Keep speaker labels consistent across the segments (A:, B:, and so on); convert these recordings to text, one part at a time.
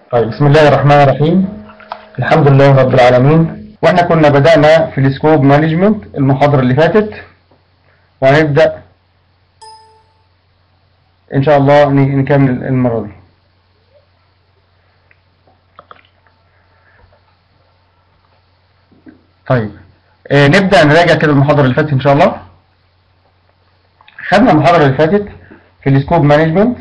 A: طيب بسم الله الرحمن الرحيم الحمد لله رب العالمين واحنا كنا بدأنا في السكوب مانجمنت المحاضرة اللي فاتت وهنبدأ ان شاء الله ن- نكمل المرة دي طيب آه نبدأ نراجع كده المحاضرة اللي فاتت ان شاء الله خدنا المحاضرة اللي فاتت في السكوب مانجمنت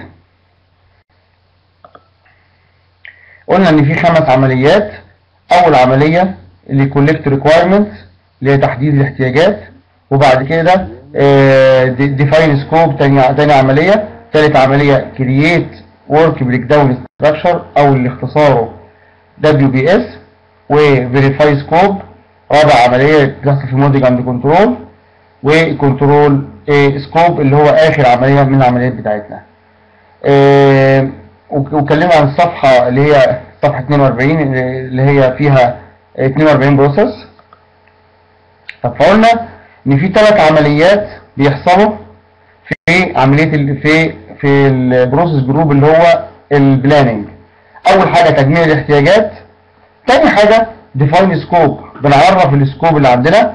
A: قلنا ان في خمس عمليات اول عملية اللي كولكت ريكويرمنتس اللي هي تحديد الاحتياجات وبعد كده ديفاين سكوب تاني تاني عملية ثالث عملية كرييت ورك بريك داون ستراكشر او اللي اختصاره دبليو بي اس وفيريفاي سكوب رابع عملية بتحصل في موديل اند كنترول وكنترول سكوب اللي هو اخر عملية من العمليات بتاعتنا آه، وك- واتكلمنا عن الصفحة اللي هي صفحة 42 اللي هي فيها 42 بروسيس طب فقلنا ان في ثلاث عمليات بيحصلوا في عملية ال- في في البروسيس جروب اللي هو البلاننج اول حاجة تجميع الاحتياجات تاني حاجة ديفاين سكوب بنعرف السكوب اللي عندنا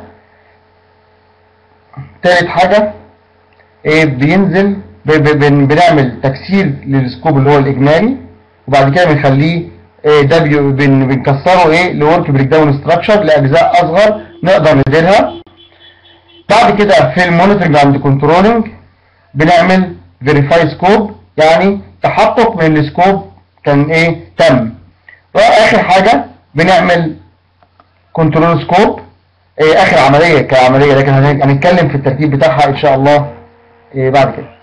A: تالت حاجة ايه بينزل ب- ب- بن- بنعمل تكسير للسكوب اللي هو الاجمالي وبعد كده بنخليه ايه ده بي- بن- بنكسره ايه لورك بريك داون ستراكشر لاجزاء اصغر نقدر نديرها بعد كده في المونيتورنج اند كنترولنج بنعمل فيريفاي سكوب يعني تحقق من السكوب كان ايه تم واخر حاجه بنعمل كنترول سكوب إيه اخر عمليه كعمليه لكن هن- هنتكلم في الترتيب بتاعها ان شاء الله إيه بعد كده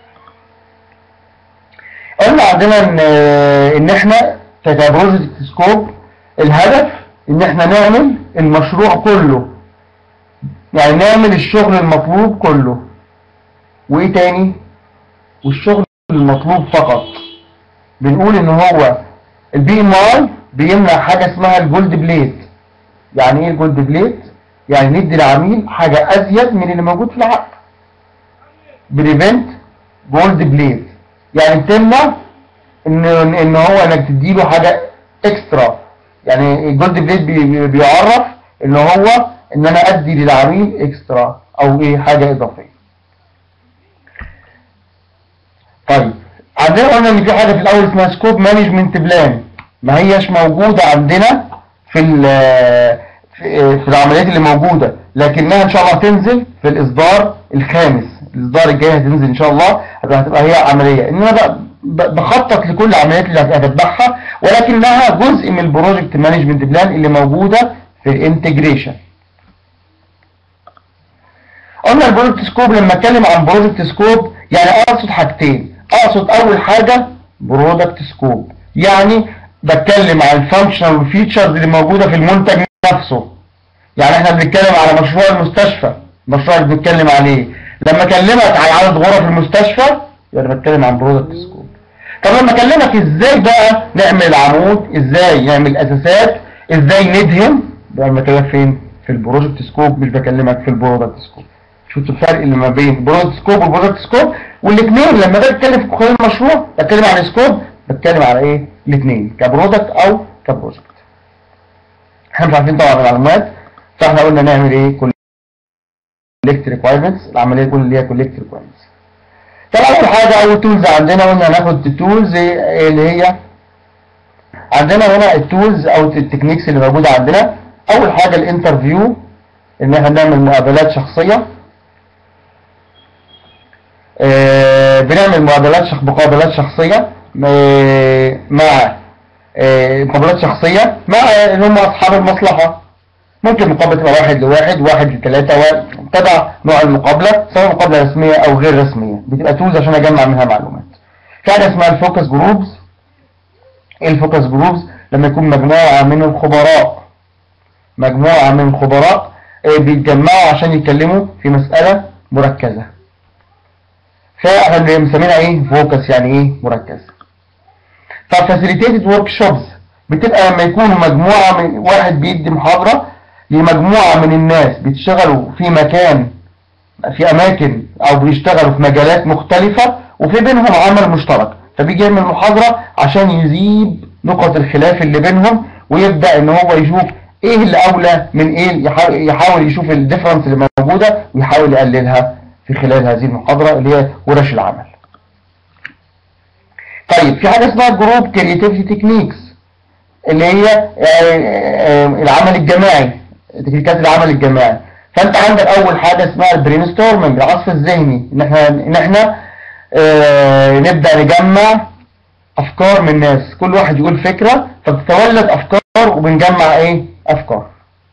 A: قلنا عندنا ان ان احنا كبروجكت سكوب الهدف ان احنا نعمل المشروع كله يعني نعمل الشغل المطلوب كله وايه تاني والشغل المطلوب فقط بنقول ان هو البي ام اي بيمنع حاجه اسمها الجولد بليت يعني ايه الجولد بليت يعني ندي العميل حاجه ازيد من اللي موجود في العقد بريفنت جولد بليت يعني بتمنع ان ان هو انك تديله حاجه اكسترا يعني الجولد بليت بي- بيعرف ان هو ان انا ادي للعميل اكسترا او ايه حاجه اضافيه طيب عندنا قلنا ان في حاجه في الاول اسمها سكوب مانجمنت بلان ما هيش موجوده عندنا في ال- في في العمليات اللي موجوده لكنها ان شاء الله هتنزل في الاصدار الخامس الاصدار الجاي هتنزل ان شاء الله هتبقى هتبقى هي عمليه ان انا بقى ب- بخطط لكل العمليات اللي هتتبعها ولكنها جزء من البروجكت مانجمنت بلان اللي موجوده في الانتجريشن قلنا البروجكت سكوب لما اتكلم عن بروجكت سكوب يعني اقصد حاجتين اقصد اول حاجه برودكت سكوب يعني بتكلم عن الفانكشنال والفيتشرز اللي موجوده في المنتج نفسه يعني احنا بنتكلم على مشروع المستشفى المشروع اللي بنتكلم عليه لما اكلمك عن عدد غرف المستشفى يعني بتكلم عن برودكت سكوب طب لما اكلمك ازاي بقى نعمل العمود ازاي نعمل اساسات ازاي ندهن ده انا بكلمك فين في البروجكت سكوب مش بكلمك في البرودكت سكوب شفت الفرق اللي ما بين البرودكت سكوب والبرودكت سكوب والاثنين لما باجي اتكلم في خلال المشروع بتكلم عن سكوب بتكلم على ايه الاثنين كبرودكت او كبروجكت احنا مش عارفين طبعا المعلومات فاحنا قلنا نعمل ايه كولكت ريكوايرمنتس العمليه كل اللي هي كولكت ريكوايرمنتس طب اول حاجه اول تولز عندنا قلنا هناخد التولز اللي هي عندنا هنا التولز او التكنيكس اللي موجوده عندنا اول حاجه الانترفيو ان احنا نعمل مقابلات شخصيه آه، بنعمل مقابلات شخ... مقابلات شخصيه آه، مع آه، مقابلات شخصيه مع اللي هم اصحاب المصلحه ممكن مقابله تبقى واحد لواحد واحد لثلاثه واحد تبع نوع المقابله سواء مقابله رسميه او غير رسميه بتبقى تولز عشان اجمع منها معلومات في حاجه اسمها الفوكس جروبز ايه الفوكس جروبز لما يكون مجموعه من الخبراء مجموعه من الخبراء آه، بيتجمعوا عشان يتكلموا في مساله مركزه فاحنا مسمينها ايه فوكس يعني ايه مركز ففاسيليتيتد ورك شوبز بتبقى لما يكونوا مجموعه من واحد بيدي محاضره لمجموعه من الناس بيشتغلوا في مكان في اماكن او بيشتغلوا في مجالات مختلفه وفي بينهم عمل مشترك فبيجي يعمل محاضره عشان يجيب نقط الخلاف اللي بينهم ويبدأ ان هو يشوف ايه اللي اولى من ايه يحاول, يحاول يشوف الديفرنس اللي موجودة ويحاول يقللها في خلال هذه المحاضرة اللي هي ورش العمل طيب في حاجة اسمها جروب كرياتيفيتي تكنيكس اللي هي العمل الجماعي تكنيكات العمل الجماعي فانت عندك اول حاجة اسمها البرين ستورمنج العصف الذهني ان احنا ان احنا اه نبدأ نجمع افكار من الناس كل واحد يقول فكرة فبتتولد افكار وبنجمع ايه افكار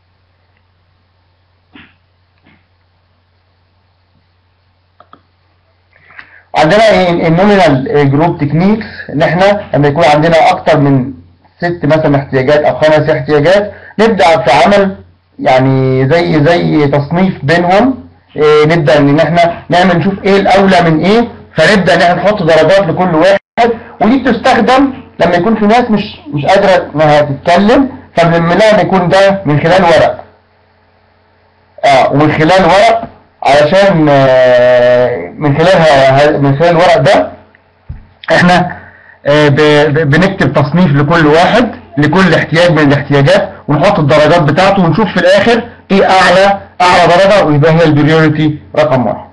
A: عندنا ايه النومينال جروب تكنيكس ان احنا لما يكون عندنا اكتر من ست مثلا احتياجات او خمس احتياجات نبدأ في عمل يعني زي زي تصنيف بينهم إيه نبدأ ان احنا نعمل نشوف ايه الاولى من ايه فنبدأ ان احنا نحط درجات لكل واحد ودي بتستخدم لما يكون في ناس مش مش قادرة انها تتكلم فبنعملها ان يكون ده من خلال ورق اه ومن خلال ورق علشان آه من خلال من خلال الورق ده احنا آه بنكتب تصنيف لكل واحد لكل احتياج من الاحتياجات ونحط الدرجات بتاعته ونشوف في الاخر ايه اعلى اعلى درجة ويبقى هي البريوريتي رقم واحد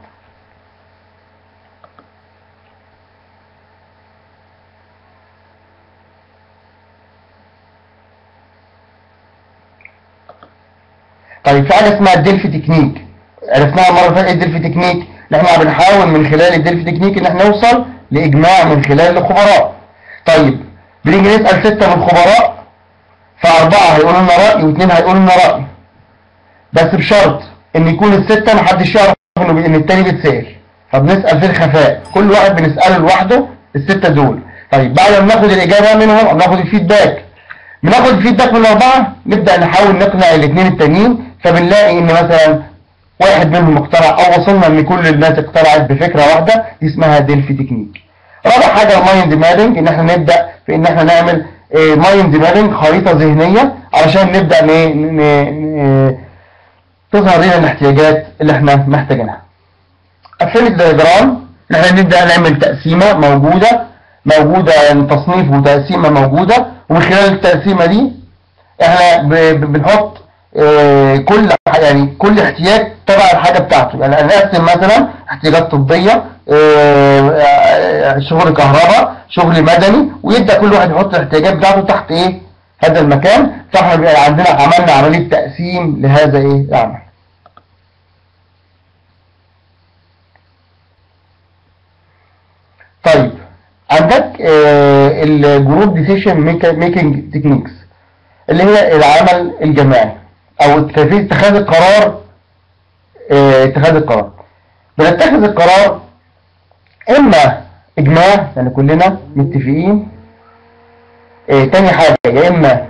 A: طيب في حاجه اسمها الدلفي تكنيك عرفناها المره اللي فاتت ايه الدلفي تكنيك ان احنا بنحاول من خلال الدلفي تكنيك ان احنا نوصل لاجماع من خلال الخبراء طيب بنيجي نسال سته من الخبراء فاربعه هيقولوا لنا راي واثنين هيقولوا لنا راي بس بشرط ان يكون السته محدش يعرف انه ان التاني بيتسال فبنسال في الخفاء كل واحد بنساله لوحده السته دول طيب بعد ما بناخد الاجابه منهم بناخد الفيدباك بناخد الفيدباك من الاربعه نبدا نحاول نقنع الاثنين التانيين فبنلاقي ان مثلا واحد منهم اقتنع او وصلنا ان كل الناس اقتنعت بفكره واحده دي اسمها ديلفي تكنيك رابع حاجه المايند مابنج ان احنا نبدا في ان احنا نعمل مايند مابنج خريطه ذهنيه علشان نبدا ن... ن... ن... تظهر لنا الاحتياجات اللي احنا محتاجينها افينيت دايجرام ان احنا نبدا نعمل تقسيمه موجوده موجوده يعني تصنيف وتقسيمه موجوده ومن خلال التقسيمه دي احنا بنحط اه كل يعني كل احتياج تبع الحاجه بتاعته يعني نقسم مثلا احتياجات طبيه اه شغل كهرباء شغل مدني ويبدا كل واحد يحط الاحتياجات بتاعته تحت ايه هذا المكان فاحنا بيبقى عندنا عملنا عمليه تقسيم لهذا ايه العمل طيب عندك اه الجروب ديسيشن ميكنج تكنيكس اللي هي العمل الجماعي او كيفيه اتخاذ القرار اه اتخاذ القرار بنتخذ القرار اما اجماع يعني كلنا متفقين اه تاني حاجه يا اما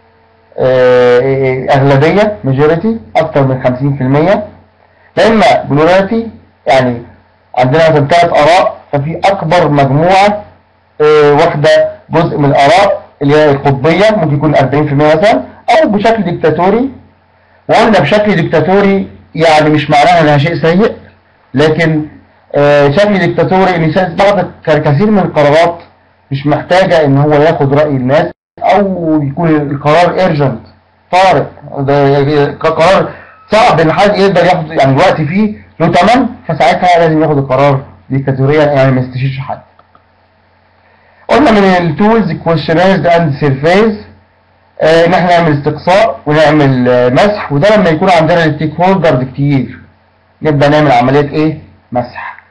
A: اه اغلبيه ماجوريتي اكتر من 50% يا اما بلوراليتي يعني عندنا مثلا ثلاث اراء ففي اكبر مجموعه واخده جزء من الاراء اللي هي القطبية ممكن يكون 40% مثلا او بشكل ديكتاتوري وقلنا بشكل ديكتاتوري يعني مش معناها انها شيء سيء لكن آه شكل ديكتاتوري ان بعض كثير من القرارات مش محتاجة ان هو ياخد رأي الناس او يكون القرار ايرجنت طارئ قرار صعب ان حد يقدر ياخد يعني الوقت فيه له تمن فساعتها لازم ياخد القرار ديكتاتوريا يعني ما يستشيرش حد قلنا من التولز كويشنيرز اند سيرفيز ان احنا نعمل استقصاء ونعمل آه مسح وده لما يكون عندنا الستيك هولدرز كتير نبدا نعمل عمليه ايه مسح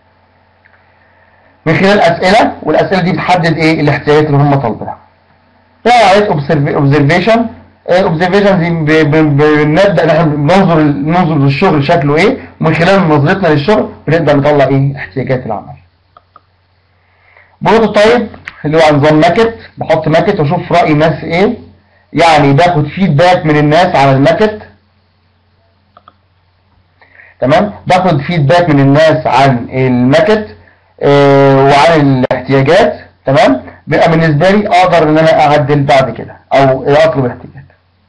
A: من خلال اسئله والاسئله دي بتحدد ايه الاحتياجات اللي هم طالبينها يعني عمليه اوبزرفيشن اوبزرفيشن دي بنبدا ان احنا بننظر ننظر للشغل شكله ايه ومن خلال نظرتنا للشغل بنبدا نطلع ايه احتياجات العمل بروتوتايب اللي هو نظام ماكت بحط ماكت واشوف راي الناس ايه يعني باخد فيدباك من الناس على الماكت تمام باخد فيدباك من الناس عن الماكت آه وعن الاحتياجات تمام بيبقى بالنسبه لي اقدر ان انا اعدل بعد كده او اطلب احتياجات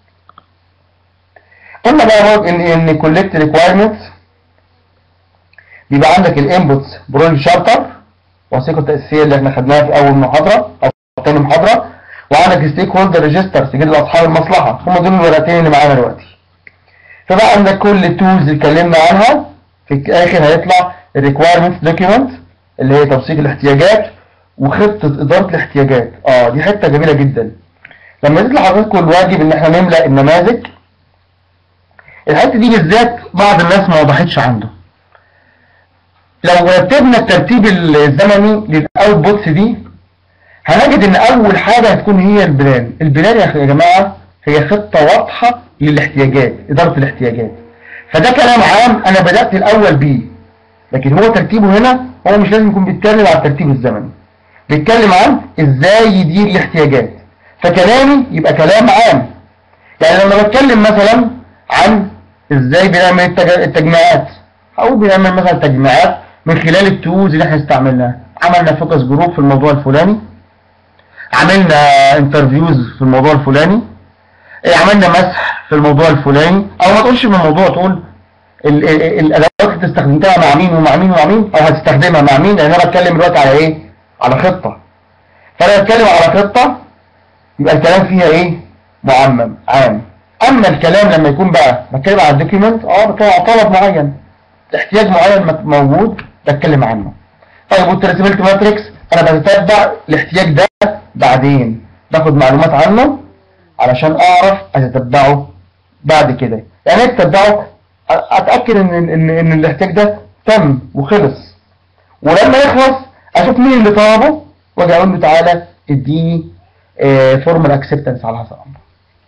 A: قلنا بقى ان ان كولكت ريكوايرمنتس بيبقى عندك الانبوتس برول شارتر وثيقه التاسيسيه اللي احنا خدناها في اول محاضره او ثاني محاضره وعندك ستيك هولدر ريجستر سجل اصحاب المصلحه هم دول الورقتين اللي معانا دلوقتي فبقى عندك كل التولز اللي اتكلمنا عنها في الاخر هيطلع الريكوايرمنتس دوكيومنت اللي هي توثيق الاحتياجات وخطه اداره الاحتياجات اه دي حته جميله جدا لما يطلع حضراتكم الواجب ان احنا نملا النماذج الحته دي بالذات بعض الناس ما وضحتش عنده لو رتبنا الترتيب الزمني للاوتبوتس دي هنجد ان اول حاجه هتكون هي البلان البلان يا جماعه هي خطه واضحه للاحتياجات اداره الاحتياجات فده كلام عام انا بدات الاول بيه لكن هو ترتيبه هنا هو مش لازم يكون بيتكلم على الترتيب الزمني بيتكلم عن ازاي يدير الاحتياجات فكلامي يبقى كلام عام يعني لما بتكلم مثلا عن ازاي بنعمل التج- التجميعات او بنعمل مثلا تجميعات من خلال التولز اللي احنا استعملناها عملنا فوكس جروب في الموضوع الفلاني عملنا انترفيوز في الموضوع الفلاني إيه، عملنا مسح في الموضوع الفلاني او ما تقولش من الموضوع تقول ال- ال- ال- الادوات اللي استخدمتها مع مين ومع مين ومع مين او هتستخدمها مع مين لان انا بتكلم دلوقتي على ايه على خطه فانا بتكلم على خطه يبقى الكلام فيها ايه معمم عام اما الكلام لما يكون بقى بتكلم على الدوكيومنت اه بتكلم على طلب معين احتياج معين مت- موجود بتكلم عنه طيب والترسيبلت ماتريكس انا بتتبع الاحتياج ده بعدين باخد معلومات عنه علشان اعرف اتتبعه بعد كده يعني ايه اتتبعه أ- اتاكد ان ان ان الاحتياج ده تم وخلص ولما يخلص اشوف مين اللي طلبه واجي اقول له تعالى اديني فورمال اكسبتنس على هذا الامر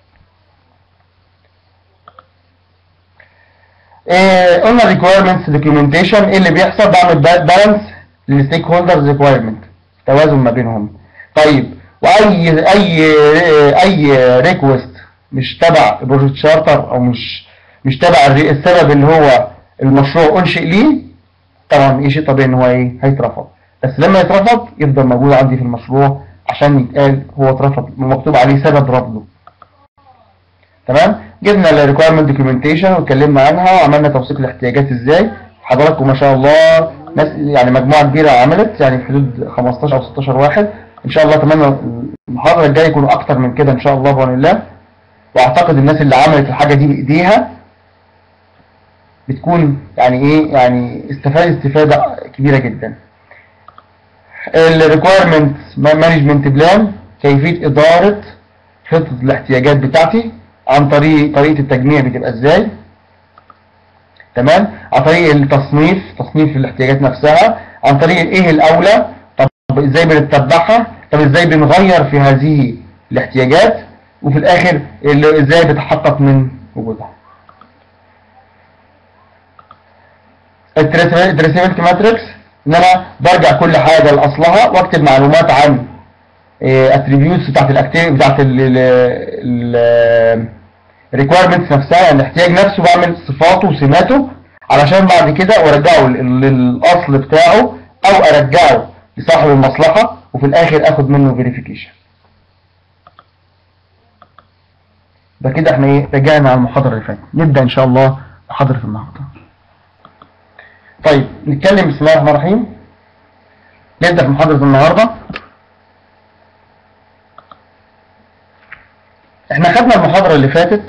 A: آه، قلنا requirements documentation ايه اللي بيحصل بعمل بالانس للستيك هولدرز ريكوايرمنت توازن ما بينهم طيب واي اي اي ريكوست مش تبع البروجكت شارتر او مش مش تبع الري- السبب اللي هو المشروع انشئ ليه طبعا ايه شيء طبيعي ان هو ايه هيترفض بس لما يترفض يفضل موجود عندي في المشروع عشان يتقال هو اترفض مكتوب عليه سبب رفضه تمام جبنا الريكويرمنت دوكيومنتيشن واتكلمنا عنها وعملنا توثيق الاحتياجات ازاي حضراتكم ما شاء الله ناس يعني مجموعه كبيره عملت يعني في حدود 15 او 16 واحد ان شاء الله اتمنى المحاضره الجايه يكونوا اكتر من كده ان شاء الله باذن الله واعتقد الناس اللي عملت الحاجه دي بايديها بتكون يعني ايه يعني استفادت استفاده كبيره جدا الريكويرمنت مانجمنت بلان كيفيه اداره خطه الاحتياجات بتاعتي عن طريق طريقه التجميع بتبقى ازاي تمام عن طريق التصنيف تصنيف الاحتياجات نفسها عن طريق ايه الاولى طب ازاي بنتبعها طب ازاي بنغير في هذه الاحتياجات وفي الاخر اللي ازاي بتحقق من وجودها التريسيبلتي ماتريكس ان انا برجع كل حاجه لاصلها واكتب معلومات عن اتريبيوتس بتاعت الاكتيف بتاعت الريكويرمنتس نفسها يعني الاحتياج نفسه بعمل صفاته وسماته علشان بعد كده ارجعه لل- للاصل بتاعه او ارجعه لصاحب المصلحه وفي الاخر اخد منه فيريفيكيشن يبقى كده احنا ايه رجعنا على المحاضره اللي فاتت نبدا ان شاء الله محاضره النهارده طيب نتكلم بسم الله الرحمن الرحيم نبدا في محاضره النهارده احنا خدنا المحاضره اللي فاتت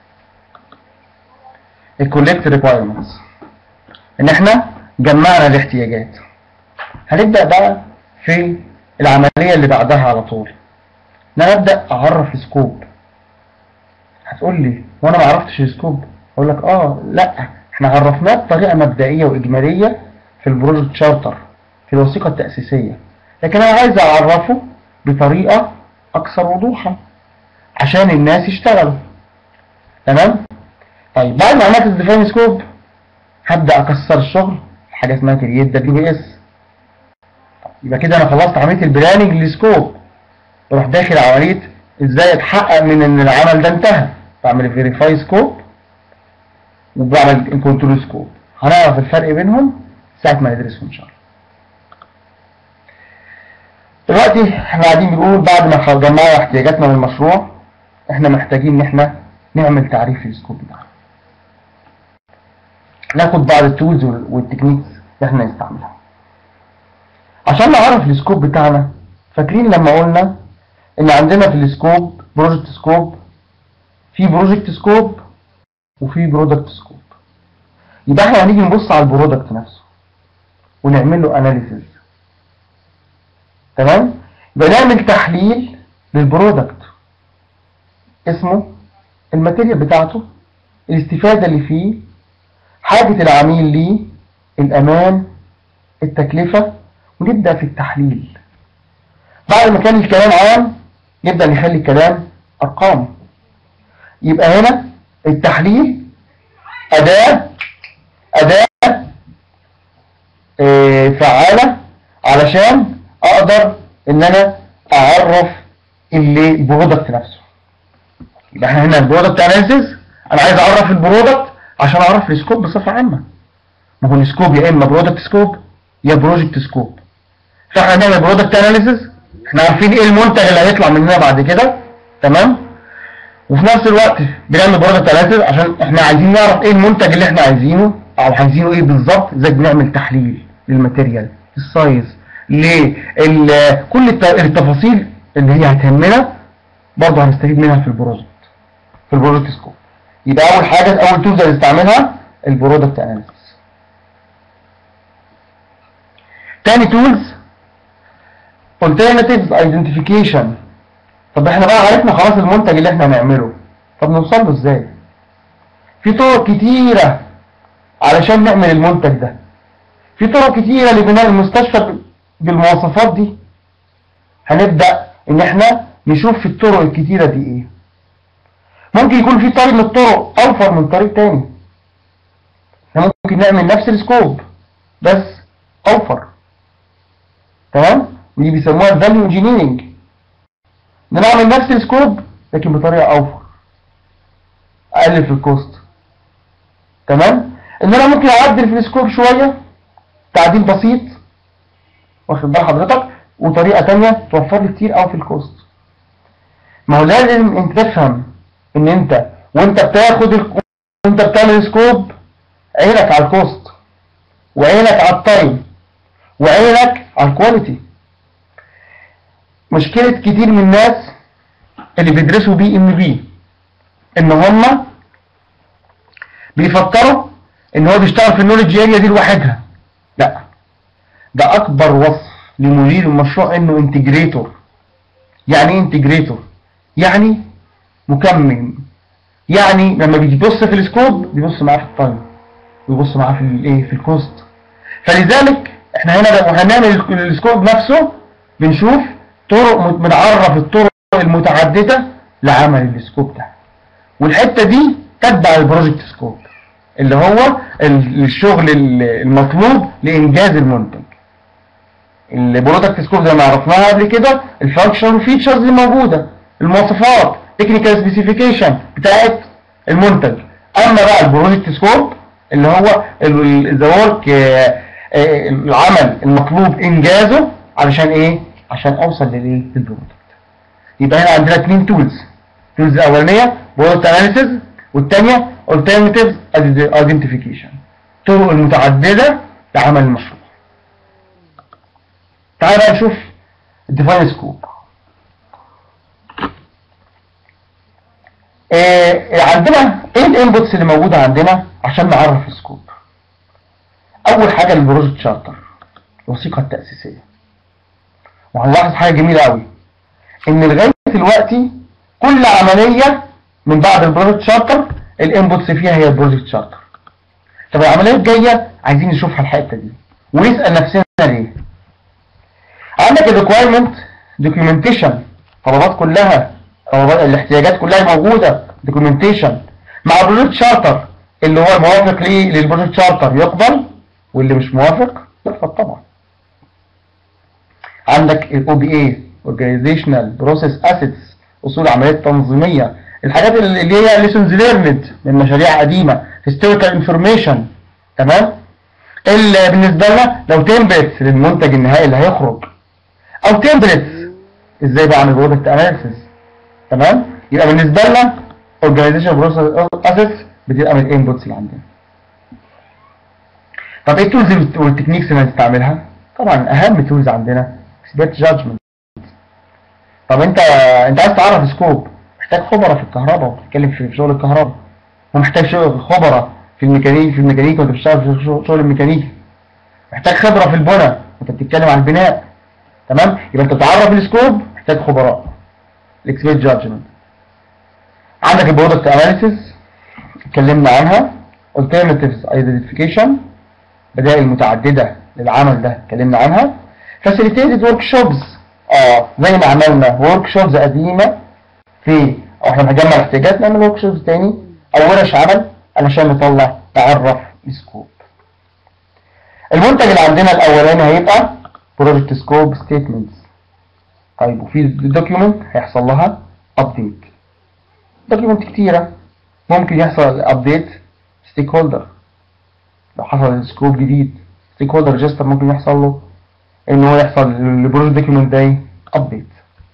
A: الكولكت ريكوايرمنتس ان احنا جمعنا الاحتياجات هنبدا بقى في العمليه اللي بعدها على طول ان انا ابدا اعرف السكوب هتقول لي وانا ما عرفتش السكوب اقول لك اه لا احنا عرفناه بطريقه مبدئيه واجماليه في البروجكت شارتر في الوثيقه التاسيسيه لكن انا عايز اعرفه بطريقه اكثر وضوحا عشان الناس يشتغلوا تمام طيب بعد ما عملت الديفاين سكوب هبدا اكسر الشغل في حاجه اسمها كرييت دبليو بي اس يبقى كده انا خلصت عمليه البلاننج للسكوب بروح داخل عمليه ازاي اتحقق من ان العمل ده انتهى بعمل فيريفاي سكوب وبعمل كنترول سكوب هنعرف الفرق بينهم ساعه ما ندرسهم ان شاء الله دلوقتي احنا قاعدين بنقول بعد ما خ- جمعنا احتياجاتنا للمشروع احنا محتاجين ان احنا نعمل تعريف للسكوب بتاعنا ناخد بعض التولز وال- والتكنيكس اللي احنا نستعملها عشان نعرف السكوب بتاعنا فاكرين لما قلنا ان عندنا في السكوب بروجكت سكوب في بروجكت سكوب وفي برودكت سكوب يبقى احنا هنيجي نبص على البرودكت نفسه ونعمل له اناليسيز تمام يبقى نعمل تحليل للبرودكت اسمه الماتيريال بتاعته الاستفادة اللي فيه حاجة العميل ليه الأمان التكلفة ونبدأ في التحليل بعد ما كان الكلام عام نبدأ نخلي الكلام أرقام يبقى هنا التحليل أداة أداة آه، فعالة علشان أقدر إن أنا أعرف اللي البرودكت نفسه يبقى احنا هنا البرودكت اناليسيس انا عايز اعرف البرودكت عشان اعرف السكوب بصفه عامه ما هو السكوب يا اما برودكت سكوب يا بروجكت سكوب فاحنا هنعمل برودكت اناليسيس احنا عارفين ايه المنتج اللي هيطلع مننا بعد كده تمام وفي نفس الوقت بنعمل برودكت اناليسيس عشان احنا عايزين نعرف ايه المنتج اللي احنا عايزينه او عايزينه ايه بالظبط ازاي بنعمل تحليل للماتيريال السايز ليه ال- كل الت- التفاصيل اللي هي هتهمنا برضه هنستفيد منها في البروجكت في البروجكت سكوب يبقى اول حاجه اول تولز هنستعملها البرودكت اناليسيس تاني تولز alternatives identification طب احنا بقى عرفنا خلاص المنتج اللي احنا هنعمله طب نوصل له ازاي في طرق كتيرة علشان نعمل المنتج ده في طرق كتيرة لبناء المستشفى بالمواصفات دي هنبدأ ان احنا نشوف في الطرق الكتيرة دي ايه ممكن يكون في طريق من الطرق اوفر من طريق تاني احنا ممكن نعمل نفس السكوب بس اوفر تمام ودي بيسموها الفاليو انجينيرنج نعمل نفس السكوب لكن بطريقه اوفر اقل في الكوست تمام ان انا ممكن اعدل في السكوب شويه تعديل بسيط واخد بال حضرتك وطريقه تانية توفر لي كتير قوي في الكوست ما هو لازم انت تفهم ان انت وانت بتاخد ال... وانت بتعمل سكوب عينك على الكوست وعينك على التايم وعينك على الكواليتي مشكلة كتير من الناس اللي بيدرسوا بي ام بي ان هم بيفكروا ان هو بيشتغل في النولج اريا دي لوحدها لا ده اكبر وصف لمدير المشروع انه انتجريتور يعني ايه انتجريتور يعني مكمل يعني لما بيجي يبص في السكوب بيبص معاه في التايم ويبص معاه في الايه في الكوست فلذلك احنا هنا لو هنعمل السكوب نفسه بنشوف طرق مت- بنعرف الطرق المتعددة لعمل السكوب ده والحتة دي تتبع البروجكت سكوب اللي هو ال- الشغل ال- المطلوب لإنجاز المنتج البرودكت سكوب زي ما عرفناها قبل كده الفانكشنال فيتشرز اللي موجودة المواصفات تكنيكال سبيسيفيكيشن بتاعت المنتج اما بقى البروجكت سكوب اللي هو ذا ورك العمل المطلوب انجازه علشان ايه عشان اوصل للايه للبرودكت يبقى هنا عندنا اثنين تولز التولز الاولانيه برودكت اناليسيز والثانيه alternatives identification طرق المتعدده لعمل المشروع تعال بقى نشوف الديفاين سكوب آه عندنا ايه الانبوتس اللي موجوده عندنا عشان نعرف السكوب اول حاجه البروجكت شارتر الوثيقه التاسيسيه وهنلاحظ حاجه جميله قوي ان لغايه دلوقتي كل عمليه من بعد البروجكت شارتر الانبوتس فيها هي البروجكت شارتر طب العمليه الجايه عايزين نشوفها الحته دي ونسال نفسنا ليه عندك الريكوايرمنت دوكيومنتيشن طلبات كلها طلبات الاحتياجات كلها موجوده دوكيومنتيشن مع البروجكت شارتر اللي هو الموافق ليه للبروجكت شارتر يقبل واللي مش موافق يرفض طبعا عندك الاو بي اي اورجانيزيشنال بروسيس اسيتس اصول عمليات تنظيميه الحاجات اللي هي ليسونز ليرند من مشاريع قديمه هيستوريكال انفورميشن تمام اللي بالنسبه لنا لو تمبلتس للمنتج النهائي اللي هيخرج او تمبلتس ازاي بعمل برودكت اناليسيس تمام يبقى بالنسبه لنا اورجانيزيشن بروسيس اسيتس بتبقى من الانبوتس اللي عندنا طب ايه التولز والتكنيكس اللي هنستعملها طبعا اهم تولز عندنا اكسبيرت جادجمنت طب انت انت عايز تعرف سكوب محتاج خبراء في الكهرباء وبتتكلم في شغل الكهرباء ومحتاج شغل خبراء في الميكانيك في الميكانيك وانت بتشتغل في شغل الميكانيكي محتاج خبرة في البنى وانت بتتكلم عن البناء تمام يبقى انت تعرف السكوب محتاج خبراء الاكسبيرت جادجمنت عندك البرودكت اناليسيس اتكلمنا عنها alternatives identification بدائل متعددة للعمل ده اتكلمنا عنها facilitated workshops اه زي ما عملنا workshops قديمة في او احنا هنجمع احتياجات نعمل workshops تاني او ورش عمل علشان نطلع نعرف السكوب المنتج اللي عندنا الاولاني هيبقى project scope statements طيب وفي دوكيومنت هيحصل لها ابديت دوكيومنت كتيرة ممكن يحصل ابديت ستيك هولدر لو حصل سكوب جديد ستيك هولدر ريجستر ممكن يحصل له ان هو يحصل البروجكت دوكيومنت ده ابديت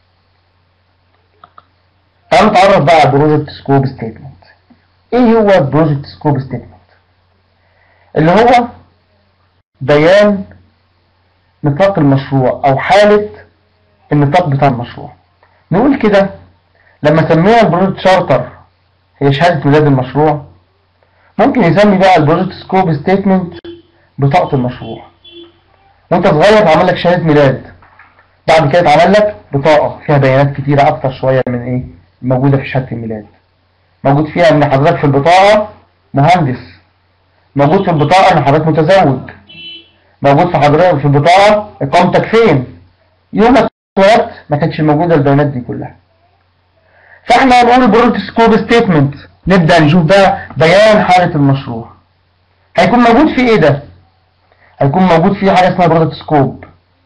A: تعالوا نتعرف بقى على البروجكت سكوب ستيتمنت ايه هو البروجكت سكوب ستيتمنت اللي هو بيان نطاق المشروع او حالة النطاق بتاع المشروع نقول كده لما سمينا البروجكت شارتر هي شهادة ميلاد المشروع ممكن يسمي بقى البروجكت سكوب ستيتمنت بطاقة المشروع وانت صغير اتعمل لك شهادة ميلاد بعد كده اتعمل لك بطاقة فيها بيانات كتيرة اكتر شوية من ايه موجودة في شهادة الميلاد موجود فيها ان حضرتك في البطاقة مهندس موجود في البطاقة ان حضرتك متزوج موجود في حضرتك في البطاقة اقامتك فين يوم ما اتولدت ما كانتش موجودة البيانات دي كلها فاحنا هنقول البروجكت سكوب ستيتمنت نبدأ نشوف بقى بيان حالة المشروع هيكون موجود في ايه ده هيكون موجود في حاجة اسمها بروجكت سكوب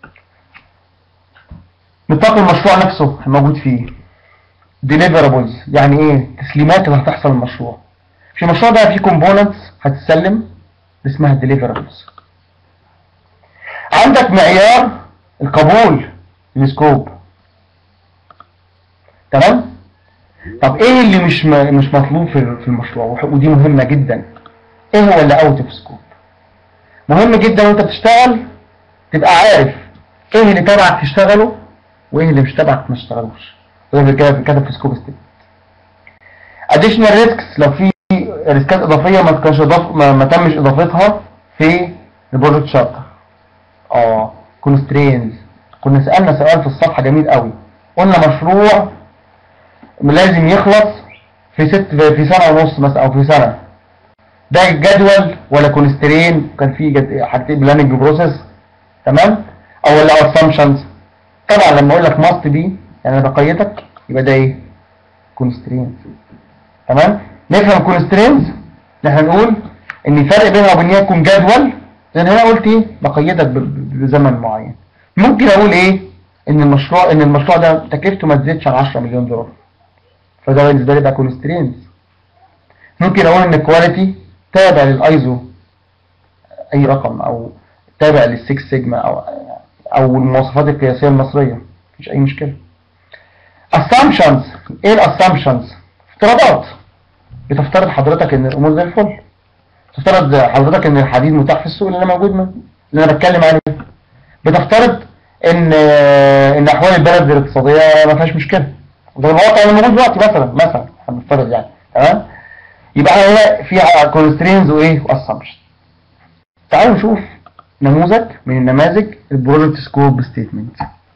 A: نطاق المشروع نفسه موجود فيه deliverables يعني ايه تسليمات اللي هتحصل المشروع في المشروع ده في components هتتسلم اسمها deliverables عندك معيار القبول السكوب تمام طب ايه اللي مش م... مش مطلوب في في المشروع ودي مهمة جدا ايه هو اللي اوت اوف سكوب مهم جدا وانت بتشتغل تبقى عارف ايه اللي تبعك تشتغله وايه اللي مش تبعك ما تشتغلوش زي ما كتب في سكوب ستيت اديشنال ريسكس لو في ريسكات اضافيه ما كانش اضاف ما, ما تمش اضافتها في البروجكت شارتر اه كونسترينز كنا سالنا سؤال في الصفحه جميل قوي قلنا مشروع لازم يخلص في ست في سنه ونص مثلا او في سنه ده جدول ولا كونسترين كان في جد... حاجتين بلاننج بروسيس تمام او ولا اسامبشنز طبعا لما اقول لك ماست بي يعني انا بقيتك يبقى ده ايه كونسترينز تمام نفهم كونسترينز احنا نقول ان فرق بينها وبين يكون جدول لان هنا قلت ايه بقيدك بزمن معين ممكن اقول ايه ان المشروع ان المشروع ده تكلفته ما تزيدش عن 10 مليون دولار فده بالنسبه لي بقى كونسترينز ممكن اقول ان الكواليتي تابع للايزو اي رقم او تابع للسكس سيجما او او المواصفات القياسيه المصريه مفيش اي مشكله assumptions ايه الاسامبشنز افتراضات بتفترض حضرتك ان الامور زي الفل تفترض حضرتك ان الحديد متاح في السوق اللي انا موجود منه اللي انا بتكلم عليه بتفترض ان ان احوال البلد الاقتصاديه ما فيهاش مشكله ده الواقع اللي موجود دلوقتي مثلا مثلا هنفترض يعني تمام يبقى هنا فيها كونسترينز وايه واسامبشن تعالوا نشوف نموذج من النماذج البروجكت سكوب ستيتمنت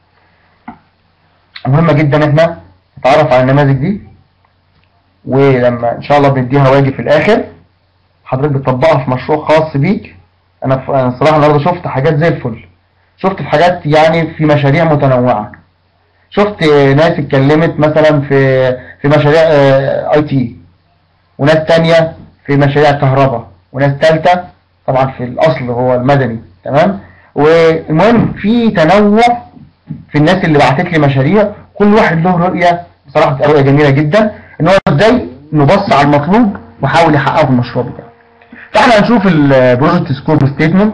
A: مهمه جدا احنا نتعرف على النماذج دي ولما ان شاء الله بنديها واجب في الاخر حضرتك بتطبقها في مشروع خاص بيك انا انا صراحه النهارده شفت حاجات زي الفل شفت في حاجات يعني في مشاريع متنوعه شفت ناس اتكلمت مثلا في في مشاريع اي تي وناس تانية في مشاريع كهرباء وناس تالتة طبعا في الاصل هو المدني تمام والمهم في تنوع في الناس اللي بعتت لي مشاريع كل واحد له رؤية بصراحة رؤية جميلة جدا ان هو ازاي نبص على المطلوب وحاول يحققه في المشروع بتاعه فاحنا هنشوف البروجكت سكوب ستيتمنت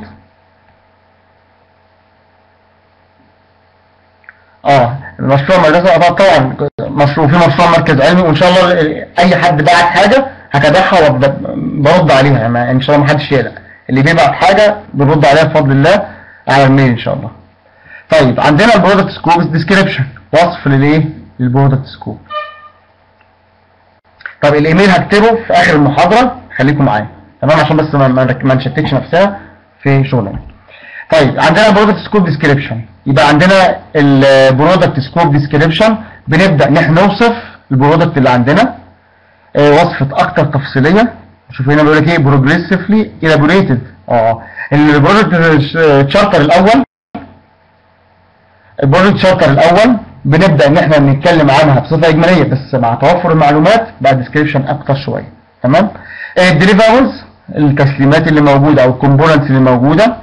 A: اه المشروع مدرسة طبعا مشروع في مشروع مركز علمي وان شاء الله اي حد بعت حاجة هتابعها وبرد عليها يعني ان شاء الله محدش يقلق اللي بيبعت حاجة بنرد عليها بفضل الله على الميل ان شاء الله طيب عندنا البرودكت سكوب ديسكريبشن وصف للايه للبرودكت سكوب طب الايميل هكتبه في اخر المحاضره خليكم معايا تمام عشان بس ما ما ما نشتتش نفسنا في شغلنا طيب عندنا برودكت سكوب ديسكريبشن يبقى عندنا البرودكت سكوب ديسكريبشن بنبدا ان احنا نوصف البرودكت اللي عندنا آه، وصفه اكتر تفصيليه شوف هنا بيقول لك ايه بروجريسفلي elaborated اه البرودكت شارتر الاول البرودكت شارتر الاول بنبدا ان احنا نتكلم عنها بصفه اجماليه بس مع توفر المعلومات بقى ديسكريبشن اكتر شويه تمام الديليفربلز التسليمات اللي موجوده او الكومبوننتس اللي موجوده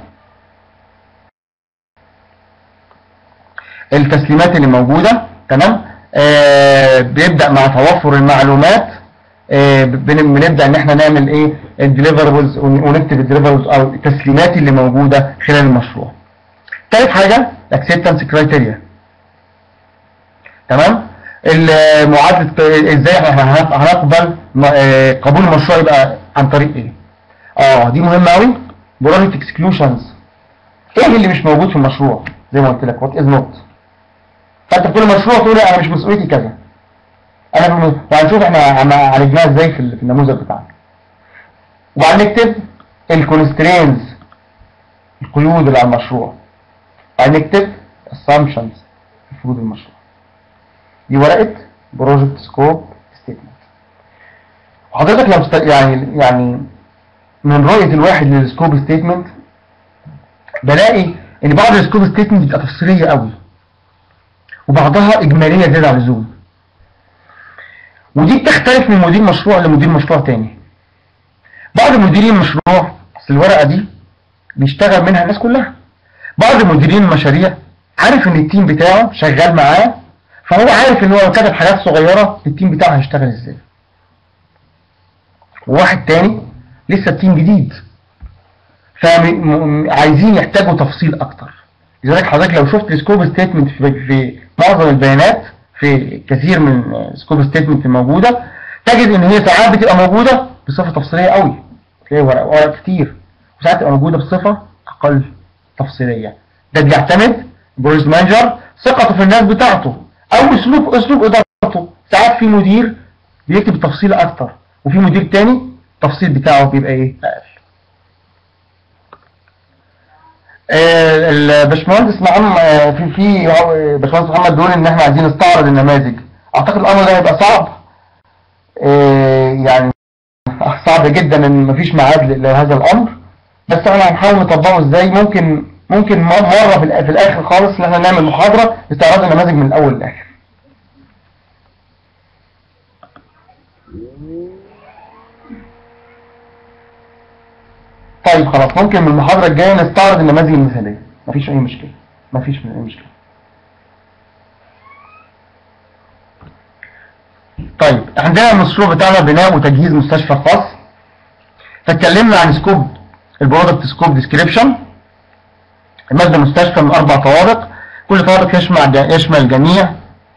A: التسليمات اللي موجوده تمام آه بيبدا مع توفر المعلومات آه بن- بنبدا ان احنا نعمل ايه الديليفربلز ونكتب الديليفربلز او التسليمات اللي موجوده خلال المشروع ثالث حاجه الاكسبتنس كرايتيريا تمام المعادله ازاي احنا هن- هنقبل م- آه، قبول المشروع يبقى عن طريق ايه اه دي مهمه قوي بروجكت اكسكلوشنز ايه اللي مش موجود في المشروع زي ما قلت لك وات از نوت فانت بتقول المشروع تقول انا مش مسؤوليتي كذا انا بم- وهنشوف احنا عم- عالجناها ازاي في ال- في النموذج بتاعنا وبعدين نكتب الكونسترينز القيود اللي على المشروع بعدين نكتب assumptions في فروض المشروع دي ورقه بروجكت سكوب ستيتمنت حضرتك لو است... يعني يعني من رؤيه الواحد للسكوب ستيتمنت بلاقي ان بعض السكوب ستيتمنت بتبقى تفصيليه قوي وبعضها اجماليه زياده عن اللزوم ودي بتختلف من مدير مشروع لمدير مشروع تاني بعض مديرين المشروع اصل الورقه دي بيشتغل منها الناس كلها بعض مديرين المشاريع عارف ان التيم بتاعه شغال معاه فهو عارف ان هو لو كتب حاجات صغيره التيم بتاعه هيشتغل ازاي وواحد تاني لسه التيم جديد فعايزين يحتاجوا تفصيل اكتر لذلك حضرتك لو شفت السكوب ستيتمنت في, في معظم البيانات في كثير من سكوب ستيتمنت الموجوده تجد ان هي ساعات بتبقى موجوده بصفه تفصيليه قوي تلاقي ورق ورق كتير وساعات تبقى موجوده بصفه اقل تفصيليه ده بيعتمد بروجكت مانجر ثقته في الناس بتاعته او اسلوب اسلوب ادارته ساعات في مدير بيكتب التفصيل اكتر وفي مدير تاني التفصيل بتاعه بيبقى ايه اقل آه، الباشمهندس محمد آه، في في آه، باشمهندس محمد بيقول ان احنا عايزين نستعرض النماذج اعتقد الامر ده هيبقى صعب آه، يعني صعب جدا ان مفيش ميعاد ل- لهذا الامر بس احنا هنحاول نطبقه ازاي ممكن ممكن م- مره في الآ- في الاخر خالص ان احنا نعمل محاضره استعراض النماذج من الاول للاخر طيب خلاص ممكن من المحاضرة الجاية نستعرض النماذج المثالية مفيش أي مشكلة مفيش أي مشكلة طيب عندنا المشروع بتاعنا بناء وتجهيز مستشفى خاص فاتكلمنا عن سكوب البرودكت سكوب ديسكريبشن المادة مستشفى من أربع طوابق كل طابق يشمل يشمل جميع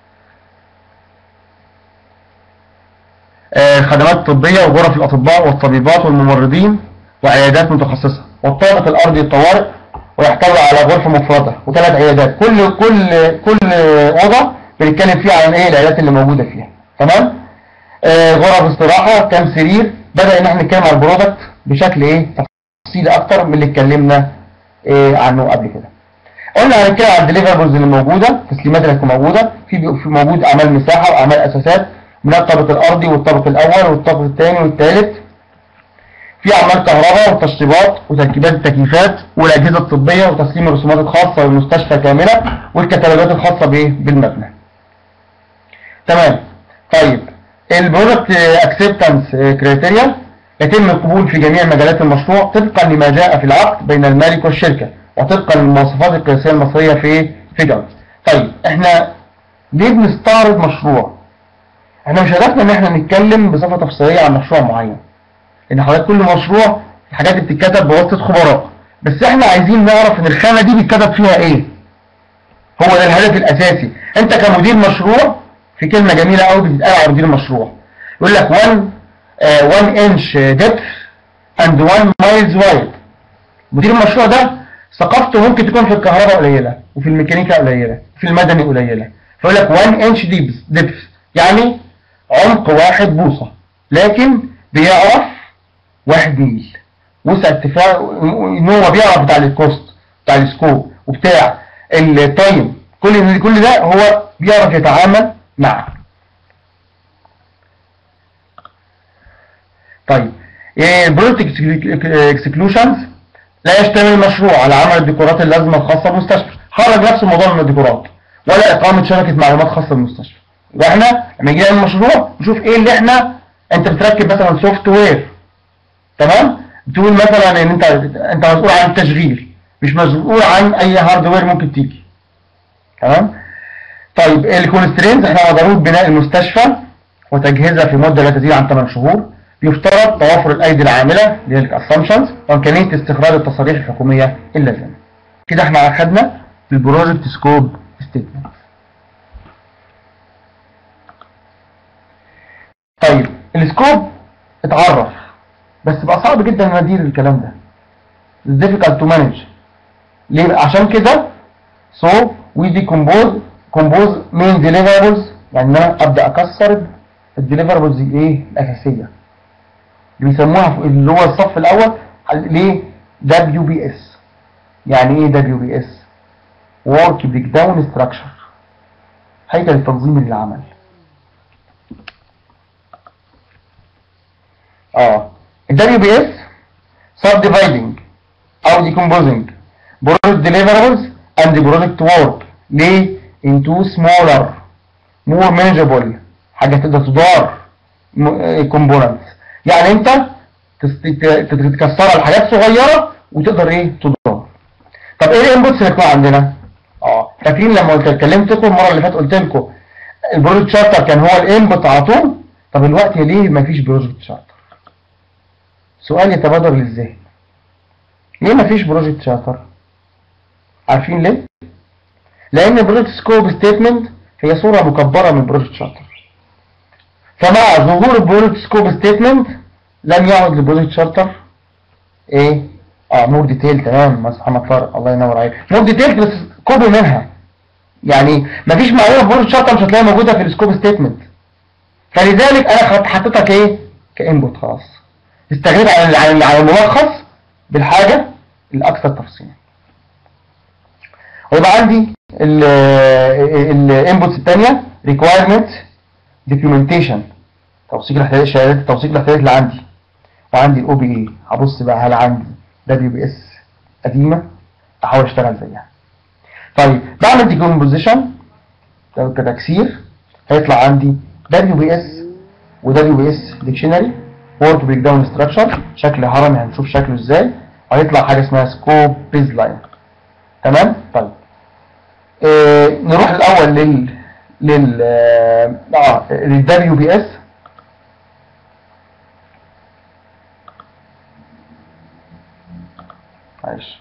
A: آه، خدمات طبية وغرف الأطباء والطبيبات والممرضين وعيادات متخصصة والطابق الأرضي الطوارئ ويحتوي على غرفة مفردة وثلاث عيادات كل كل كل أوضة بنتكلم فيها عن إيه العيادات اللي موجودة فيها تمام آه غرف استراحة كام سرير بدأ إن احنا نتكلم عن البرودكت بشكل إيه تفصيلي أكتر من اللي اتكلمنا إيه عنه قبل كده قلنا هنتكلم عن الديليفربلز اللي موجودة التسليمات اللي هتكون موجودة في بيبقى في موجود أعمال مساحة وأعمال أساسات من الطابق الأرضي والطابق الأول والطابق الثاني والثالث في أعمال كهرباء وتشطيبات وتركيبات التكييفات والأجهزة الطبية وتسليم الرسومات الخاصة بالمستشفى كاملة والكتالوجات الخاصة بإيه؟ بالمبنى. تمام. طيب البرودكت اكسبتنس كريتيريا يتم القبول في جميع مجالات المشروع طبقا لما جاء في العقد بين المالك والشركة وطبقا للمواصفات القياسية المصرية في فيجر. طيب احنا ليه بنستعرض مشروع؟ احنا مش هدفنا ان احنا نتكلم بصفة تفصيلية عن مشروع معين. ان حضرتك كل مشروع الحاجات دي بتتكتب بواسطه خبراء بس احنا عايزين نعرف ان الخانه دي بيتكتب فيها ايه هو ده الهدف الاساسي انت كمدير مشروع في كلمه جميله قوي بتتقال على مدير المشروع يقول لك 1 1 انش ديبث اند 1 مايلز وايد مدير المشروع ده ثقافته ممكن تكون في الكهرباء قليله وفي الميكانيكا قليله وفي المدني قليله فيقول لك 1 انش ديبث يعني عمق واحد بوصة لكن بيعرف واحد ميل وسع ارتفاع ان هو بيعرف بتاع الكوست بتاع السكوب وبتاع التايم كل كل ده هو بيعرف يتعامل معه طيب البروجكت اكسكلوشنز لا يشتمل المشروع على عمل الديكورات اللازمه الخاصه بالمستشفى خرج نفس الموضوع من الديكورات ولا اقامه شبكه معلومات خاصه بالمستشفى يبقى احنا لما يجي نعمل مشروع نشوف ايه اللي احنا انت بتركب مثلا سوفت وير تمام بتقول مثلا ان انت انت مسؤول عن التشغيل مش مسؤول عن اي هاردوير ممكن تيجي تمام طيب الكونسترينز احنا ضروره بناء المستشفى وتجهيزها في مده لا تزيد عن 8 شهور يفترض توافر الايدي العامله اللي هي الاسامبشنز وامكانيه استخراج التصاريح الحكوميه اللازمه كده احنا اخدنا البروجكت سكوب ستيتمنت طيب السكوب اتعرف بس بقى صعب جدا ان ادير الكلام ده difficult to manage ليه عشان كده so we decompose compose main deliverables يعني انا ابدا اكسر الديليفربلز ايه الاساسيه اللي بيسموها اللي هو الصف الاول ليه دبليو بي اس يعني ايه دبليو بي اس work breakdown structure هيكل التنظيم للعمل اه الدبليو بي اس subdividing او decomposing project deliverables and project work ليه into smaller more manageable حاجة تقدر تدار components يعني انت تكسرها لحاجات صغيرة وتقدر ايه تدار طب ايه الانبوتس اللي هتكون عندنا اه فاكرين لما قلت كلمتكم المره اللي فاتت قلت لكم البروجكت شارتر كان هو الانبوت على طول طب الوقت ليه مفيش بروجكت شارتر سؤال يتبادر للذهن ليه مفيش بروجكت شارتر عارفين ليه لان البروجكت سكوب ستيتمنت هي صوره مكبره من البروجكت شارتر فمع ظهور البروجكت سكوب ستيتمنت لم يعد للبروجكت شارتر ايه اه مور ديتيل تمام محمد طارق الله ينور عليك مور ديتيل بس كوبي منها يعني مفيش معلومه في بروجكت شارتر مش هتلاقيها موجوده في السكوب ستيتمنت فلذلك انا حطيتها كايه كانبوت خلاص استغنيت عن عن عن الملخص بالحاجه الاكثر تفصيلا ويبقى عندي الانبوتس الثانيه ريكوايرمنت دوكيومنتيشن توثيق الاحتياجات شهادات التوثيق الاحتياجات اللي عندي وعندي الاو بي اي هبص بقى هل عندي دبليو بي اس قديمه احاول اشتغل زيها طيب بعمل ديكومبوزيشن كتكسير هيطلع عندي دبليو بي اس ودبليو بي اس ديكشنري وورك بريك داون ستراكشر شكل هرمي هنشوف شكله ازاي وهيطلع حاجه اسمها سكوب بيز لاين تمام طيب إيه نروح الاول لل لل اه للدبليو بي اس معلش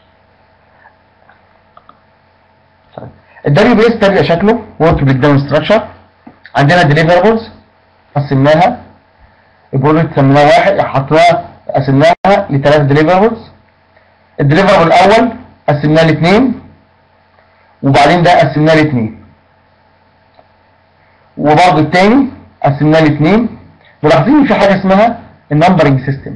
A: الدبليو بي اس ده بيبقى شكله ورك بريك داون ستراكشر عندنا ديليفربلز قسمناها البروجكت سميناه واحد حطيناها قسمناها لثلاث ديليفربلز الديليفربل الاول قسمناه لاثنين وبعدين ده قسمناه لاثنين وبرضه الثاني قسمناه لاثنين ملاحظين ان في حاجه اسمها النمبرنج سيستم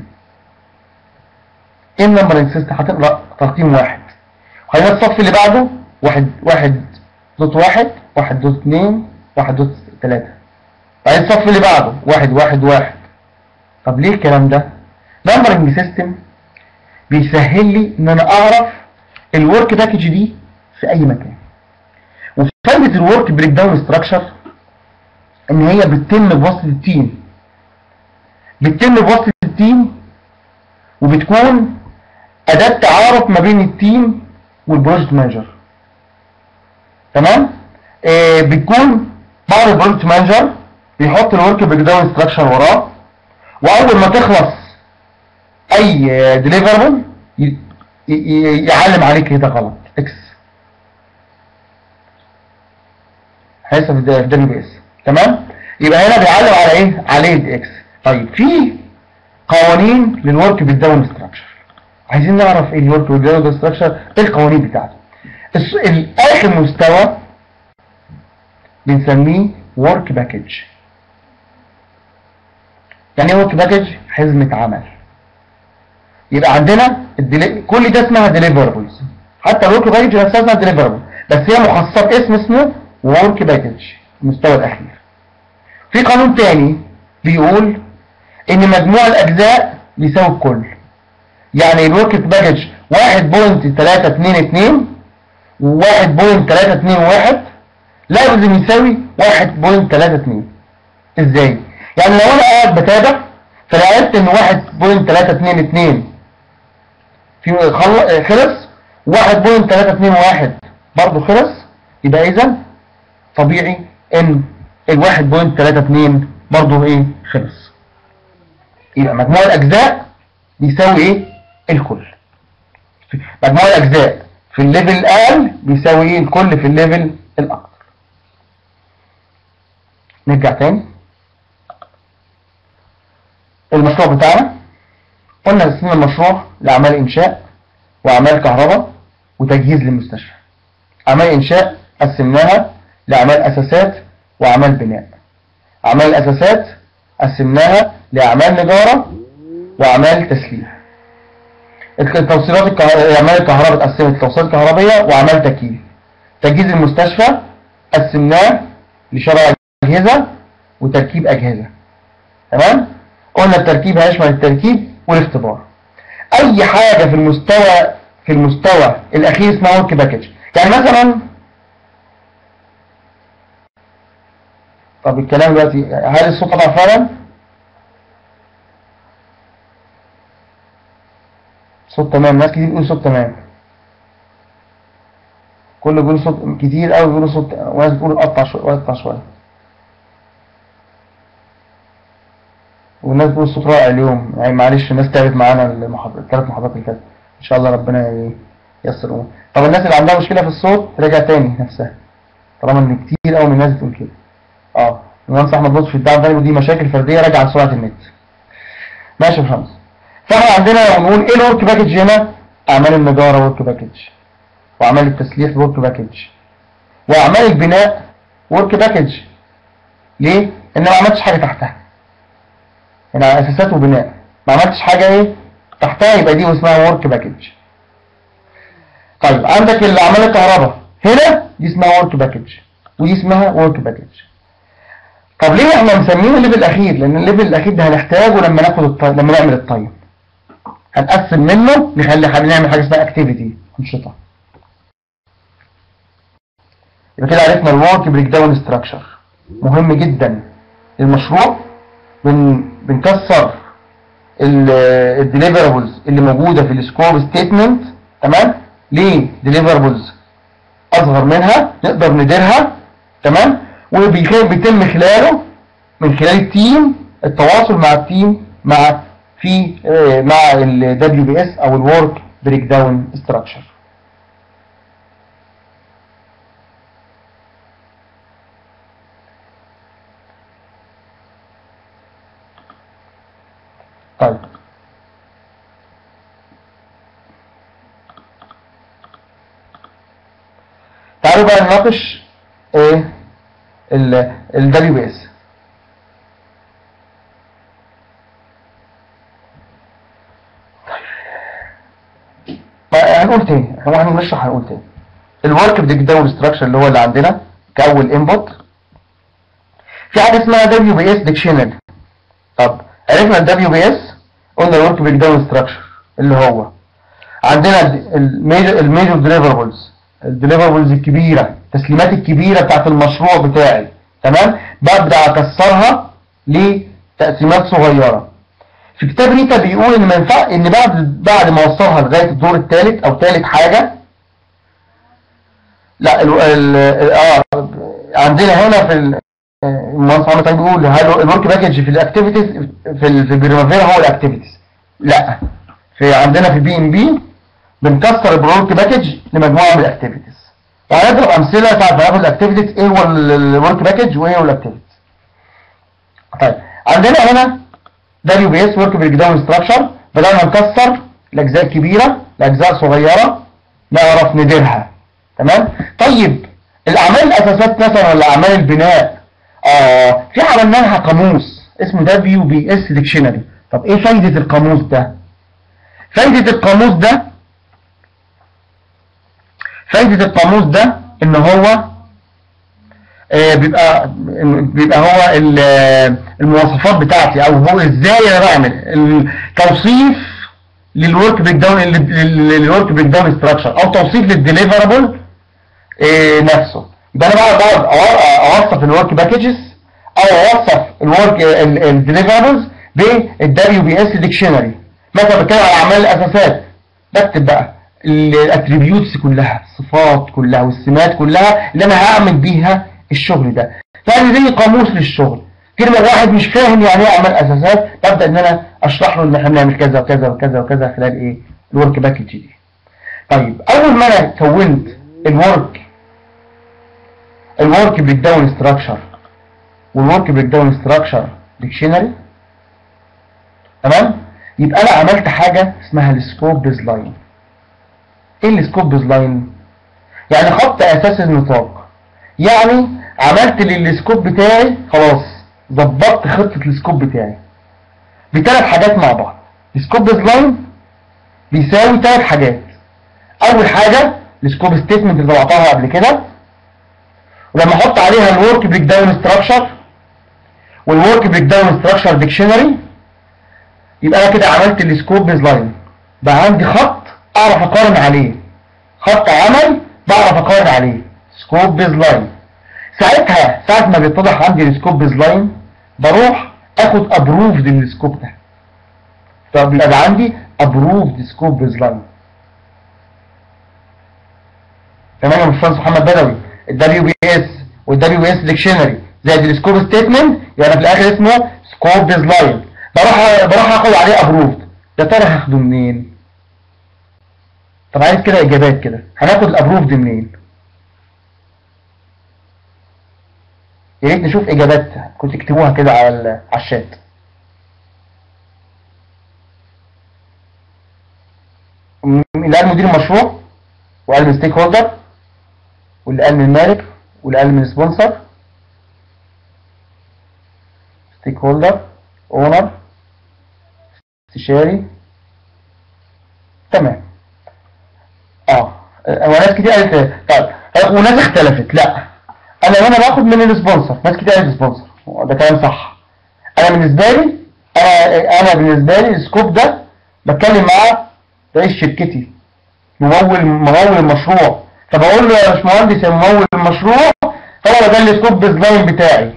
A: ايه النمبرنج سيستم هتقرا ترقيم واحد وخلينا الصف اللي بعده واحد واحد دوت واحد واحد دوت اثنين واحد دوت ثلاثة بعدين الصف اللي بعده واحد واحد واحد طب ليه الكلام ده؟ نمبرنج سيستم بيسهل لي ان انا اعرف الورك باكج دي في اي مكان وفايدة الورك بريك داون ستراكشر ان هي بتتم بواسطة التيم بتتم بواسطة التيم وبتكون اداة تعارف ما بين التيم والبروجكت مانجر تمام آه بتكون بعض البروجكت مانجر بيحط الورك بريك داون ستراكشر وراه واول ما تخلص اي ديليفربل يعلم عليك كده غلط اكس هيحصل في الدبليو بي اس تمام يبقى هنا بيعلم على ايه عليه اكس طيب في قوانين للورك بالداون ستراكشر عايزين نعرف ايه الورك بالداون ستراكشر ايه القوانين بتاعته اخر مستوى بنسميه ورك باكج يعني ايه ورك باكج حزمة عمل يبقى عندنا الدلي... كل ده اسمها deliverables حتى الورك باكج نفسها اسمها deliverable بس هي مخصصة باسم اسمه ورك باكج المستوى الاخير في قانون تاني بيقول ان مجموع الاجزاء بيساوي الكل يعني الورك باكج 1.322 و 1.321 لازم يساوي 1.32 ازاي يعني لو انا قاعد بتابع فلقيت ان 1.322 في خل- خلص 1.321 برضه خلص يبقى اذا طبيعي ان ال 1.32 برضه ايه خلص يبقى مجموع الاجزاء بيساوي ايه الكل مجموع الاجزاء في الليفل الاقل بيساوي ايه الكل في الليفل الاكثر نرجع تاني المشروع بتاعنا قلنا قسمنا المشروع لاعمال انشاء واعمال كهرباء وتجهيز للمستشفى اعمال انشاء قسمناها لاعمال اساسات واعمال بناء اعمال الاساسات قسمناها لاعمال نجاره واعمال تسليح التوصيلات الكه... اعمال الكهرباء اتقسمت لتوصيلات كهربيه واعمال تكييف تجهيز المستشفى قسمناه لشراء اجهزه وتركيب اجهزه تمام قلنا التركيب هيشمل التركيب والاختبار اي حاجه في المستوى في المستوى الاخير اسمها ورك باكج يعني مثلا طب الكلام دلوقتي هل الصوت طبعا فعلا صوت تمام ناس كتير بيقولوا صوت تمام كله بيقول صوت كتير قوي بيقولوا صوت وناس بتقول قطع شويه قطع شويه والناس بتقول الصوت رائع اليوم يعني معلش الناس تعبت معانا المحاضرة الثلاث محاضرات اللي فاتت ان شاء الله ربنا ييسر الامور طب الناس اللي عندها مشكله في الصوت رجع تاني نفسها طالما ان كتير قوي من الناس بتقول كده اه المهندس احمد لطفي الدعم تاني ودي مشاكل فرديه راجعه لسرعه النت ماشي يا محمد فاحنا عندنا نقول ايه الورك باكج هنا اعمال النجاره ورك باكج واعمال التسليح ورك باكج واعمال البناء ورك باكج ليه ان ما عملتش حاجه تحتها هنا اساسات وبناء ما عملتش حاجه ايه تحتها يبقى دي اسمها ورك باكج طيب عندك الاعمال الكهرباء هنا دي اسمها ورك باكج ودي اسمها ورك باكج طب ليه احنا مسمينه الليفل الاخير لان الليفل الاخير ده هنحتاجه لما ناخد الطي... لما نعمل الطيب هنقسم منه نخلي حاجه نعمل حاجه اسمها اكتيفيتي انشطه يبقى كده عرفنا الورك بريك داون ستراكشر مهم جدا للمشروع بن... بنكسر الديليفربلز اللي موجوده في السكوب ستيتمنت تمام ليه ديليفربلز اصغر منها نقدر نديرها تمام وبيتم خلاله من خلال التيم التواصل مع التيم مع في آه، مع ال WBS او الورك بريك داون ستراكشر طيب تعالوا بقى نناقش ايه ال ال WBS ما- هنقول تاني هو احنا بنشرح هنقول تاني الورك بريك داون ستراكشر اللي هو اللي عندنا كاول انبوت في حاجه اسمها دبليو بي اس ديكشنري طب عرفنا الدبليو بي اس قلنا الورك بريك داون ستراكشر اللي هو عندنا الميجر الميجر ديليفربلز الديليفربلز الكبيره التسليمات الكبيره بتاعت المشروع بتاعي تمام ببدا اكسرها لتقسيمات صغيره في كتاب ريتا بيقول ان ما ينفع ان بعد بعد ما اوصلها لغايه الدور الثالث او ثالث حاجه لا ال ال اه عندنا هنا في ال- المهندس محمد طيب بيقول هل الورك باكج في الاكتيفيتيز في ال- في البريمافيرا هو الاكتيفيتيز لا في عندنا في بي ام بي بنكسر الورك باكج لمجموعه من الاكتيفيتيز وهنضرب امثله بتاعت بناخد الاكتيفيتيز ايه هو الورك باكج وايه هو الاكتيفيتيز طيب عندنا هنا دبليو بي اس ورك بريك داون ستراكشر بدأنا نكسر الأجزاء الكبيرة لأجزاء صغيرة نعرف نديرها تمام طيب الاعمال الاساسات مثلا ولا اعمال البناء اه في عملنا لها قاموس اسمه دبليو بي اس ديكشنري طب ايه فايده القاموس ده فايده القاموس ده فايده القاموس ده ان هو آه بيبقى بيبقى هو ال- المواصفات بتاعتي او هو ازاي انا بعمل التوصيف للورك بريك داون للورك بريك داون ستراكشر او توصيف للديليفرابل إيه نفسه يبقى انا بقعد بقعد أو- اوصف الورك باكجز او اوصف الورك الديليفربلز بالدبليو بي اس ديكشنري مثلا بتكلم على اعمال الاساسات بكتب بقى الاتريبيوتس كلها الصفات كلها والسمات كلها اللي انا هعمل بيها الشغل ده يعني زي قاموس للشغل كلمة واحد مش فاهم يعني ايه اعمال اساسات ببدا ان انا اشرح له ان احنا بنعمل كذا وكذا وكذا وكذا خلال ايه الورك باكج دي طيب اول ما انا كونت الورك الورك بريك داون ستراكشر والورك بريك داون ستراكشر ديكشنري تمام يبقى انا عملت حاجه اسمها السكوب بيز لاين ايه السكوب بيز لاين يعني خط اساس النطاق يعني عملت للسكوب بتاعي خلاص ظبطت خطه السكوب بتاعي بثلاث حاجات مع بعض السكوب بيز لاين بيساوي ثلاث حاجات اول حاجه السكوب ستيتمنت اللي طبعتها قبل كده ولما احط عليها الورك بريك داون ستراكشر والورك بريك داون ستراكشر ديكشنري يبقى انا كده عملت السكوب بيز لاين بقى عندي خط اعرف اقارن عليه خط عمل بعرف اقارن عليه سكوب بيز لاين ساعتها ساعة ما بيتضح عندي السكوب بيز لاين بروح اخد ابروفد من السكوب ده طب يبقى عندي ابروفد سكوب بيز لاين تمام يا باشمهندس محمد بدوي الدبليو بي اس والدبليو بي اس ديكشنري زائد السكوب ستيتمنت يعني في الاخر اسمه سكوب بيز لاين بروح بروح اخد عليه ابروفد يا ترى هاخده منين طب عايز كده اجابات كده هناخد الابروفد منين يا ريت نشوف اجابات كنت تكتبوها كده على ال- على الشات م- اللي قال مدير المشروع وقال من ستيك هولدر واللي قال من المالك واللي قال من سبونسر ستيك هولدر اونر استشاري تمام اه وناس كتير قالت طيب وناس اختلفت لا انا وانا باخد من السبونسر ناس كتير قالت سبونسر ده كلام صح انا بالنسبه لي انا انا بالنسبه لي السكوب ده بتكلم مع رئيس شركتي ممول ممول المشروع فبقول له يا باشمهندس يا ممول المشروع هو ده السكوب ديزاين بتاعي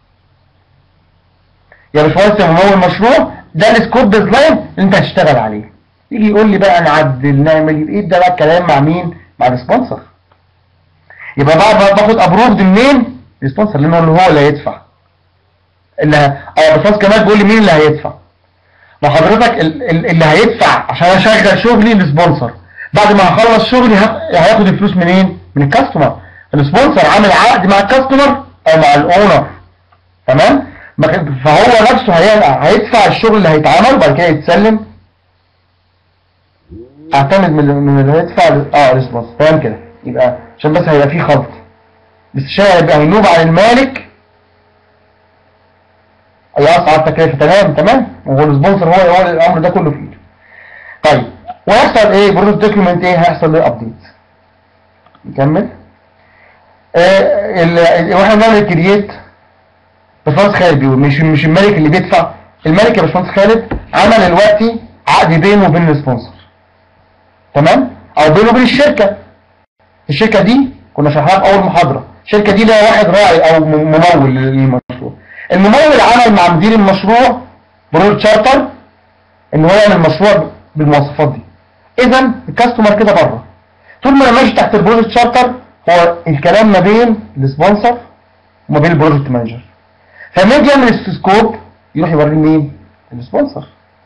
A: يا باشمهندس يا ممول المشروع ده السكوب ديزاين اللي انت هتشتغل عليه يجي يقول لي بقى نعدل نعمل ايه ده بقى الكلام مع مين مع السبونسر يبقى بقى باخد ابروفد منين السبونسر لانه اللي هو اللي هيدفع اللي ه... اه بس كمان بيقول لي مين اللي هيدفع ما حضرتك ال- ال- اللي هيدفع عشان اشغل شغلي السبونسر بعد ما هخلص شغلي ه- هياخد الفلوس منين من الكاستمر السبونسر عامل عقد مع الكاستمر او مع الاونر تمام ما كان- فهو نفسه هي- هيدفع الشغل اللي هيتعمل وبعد كده يتسلم اعتمد من من اللي هيدفع ل- اه السبونسر تمام كده يبقى عشان بس هيبقى فيه خلط الاستشاري هيبقى هينوب عن المالك يقص على التكلفه تمام تمام وهو السبونسر هو هو الامر ده كله في ايده طيب ويحصل ايه بروجكت دوكيومنت ايه هيحصل له ابديت نكمل آه ال- واحنا بنعمل كرييت باشمهندس خالد بيقول مش مش الملك اللي بيدفع الملك يا باشمهندس خالد عمل دلوقتي عقد بينه وبين السبونسر تمام او بينه وبين الشركه الشركه دي كنا شرحناها في اول محاضره الشركه دي لها واحد راعي او م- ممول للمشروع الممول عمل مع مدير المشروع بروجكت شارتر ان هو يعمل مشروع بالمواصفات دي اذا الكاستمر كده بره طول ما انا ماشي تحت البروجكت شارتر هو الكلام ما بين السبونسر وما بين البروجكت مانجر فلما يجي يعمل السكوب يروح يوري مين السبونسر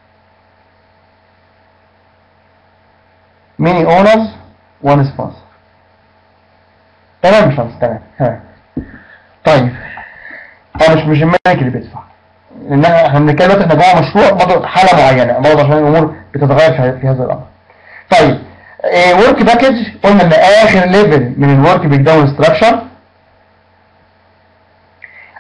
A: ميني اونرز وان سبونسر تمام مش خلاص تمام ها. طيب هو مش مش الملك اللي بيدفع لان احنا بنتكلم دلوقتي احنا جوه مشروع برضه حاله معينه برضه عشان الامور بتتغير في في هذا الامر طيب ورك باكج قلنا ان اخر ليفل من الورك بريك داون ستراكشر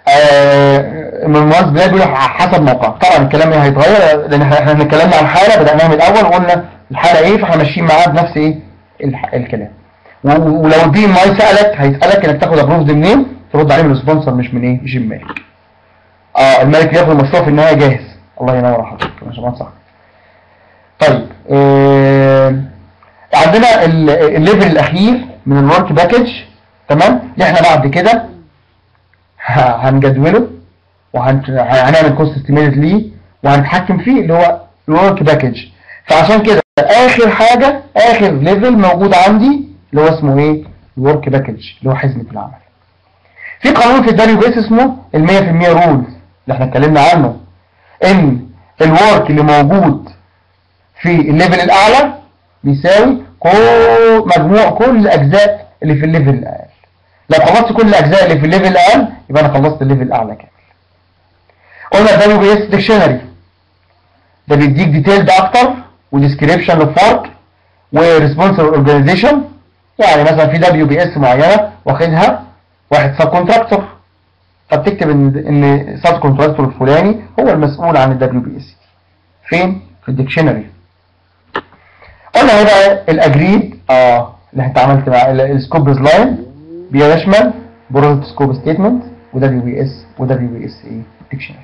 A: آه، من المناسبة ده بيقولوا حسب موقع طبعا الكلام ايه هيتغير لان احنا احنا اتكلمنا عن حالة بدأناها من الاول وقلنا الحالة ايه فاحنا ماشيين معاها بنفس ايه الح- الكلام و- ولو دي ما سألك هيسألك انك تاخد ابروفد منين ترد عليه من السبونسر مش من ايه مش من المالك اه المالك ياخد المشروع في النهاية جاهز الله ينور على حضرتك يا باشمهندس صح طيب آه عندنا ال- الليفل الاخير من الورك باكج تمام اللي احنا بعد كده ه- هنجدوله وهنعمل كوست استيميت ليه وهنتحكم فيه اللي هو الورك باكج فعشان كده اخر حاجة اخر ليفل موجود عندي اللي هو اسمه ايه الورك باكج اللي هو حزمة العمل في قانون في الدبليو بي اس اسمه ال 100% رولز اللي احنا اتكلمنا عنه ان الورك اللي موجود في الليفل الاعلى بيساوي كل مجموع كل الاجزاء اللي في الليفل الاقل لو خلصت كل الاجزاء اللي في الليفل الاقل يبقى انا خلصت الليفل الاعلى كامل قلنا الدبليو بي اس ديكشنري ده بيديك ديتيلد اكتر وديسكريبشن للفرق وريسبونسبل اورجانيزيشن يعني مثلا في دبليو بي اس معينه واخدها واحد سب كونتراكتور فبتكتب ان ان سب كونتراكتور الفلاني هو المسؤول عن الدبليو بي اس فين في الديكشنري قلنا هنا الاجريد اه اللي انت عملت مع السكوب لاين بيشمل بروجكت سكوب ستيتمنت ودبليو بي اس ودبليو بي اس ايه ديكشنري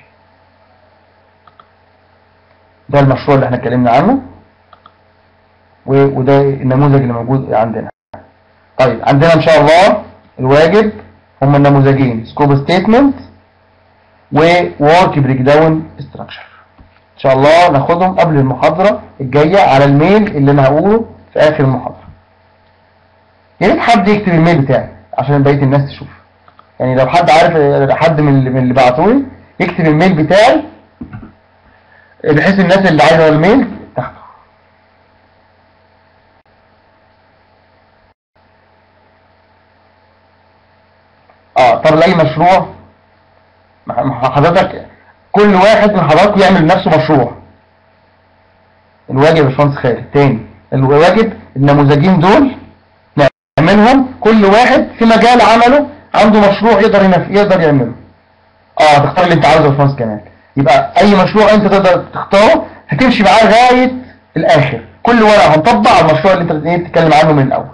A: ده المشروع اللي احنا اتكلمنا عنه و- وده النموذج اللي موجود عندنا طيب عندنا ان شاء الله الواجب هما النموذجين سكوب ستيتمنت وورك بريك داون ستراكشر ان شاء الله ناخدهم قبل المحاضرة الجاية على الميل اللي انا هقوله في اخر المحاضرة يا ريت حد يكتب الميل بتاعي عشان بقية الناس تشوف يعني لو حد عارف حد من اللي, من اللي بعتولي يكتب الميل بتاعي بحيث الناس اللي عايزة الميل تاخده اه طب لاي مشروع مع- مع حضرتك كل واحد من حضراتكم يعمل لنفسه مشروع الواجب يا باشمهندس خالد تاني الواجب النموذجين دول نعملهم كل واحد في مجال عمله عنده مشروع يقدر ينف... يقدر يعمله اه تختار اللي انت عاوزه يا باشمهندس كمان يبقى اي مشروع انت تقدر تختاره هتمشي معاه لغايه الاخر كل ورقه هنطبق على المشروع اللي انت ايه بتتكلم عنه من الاول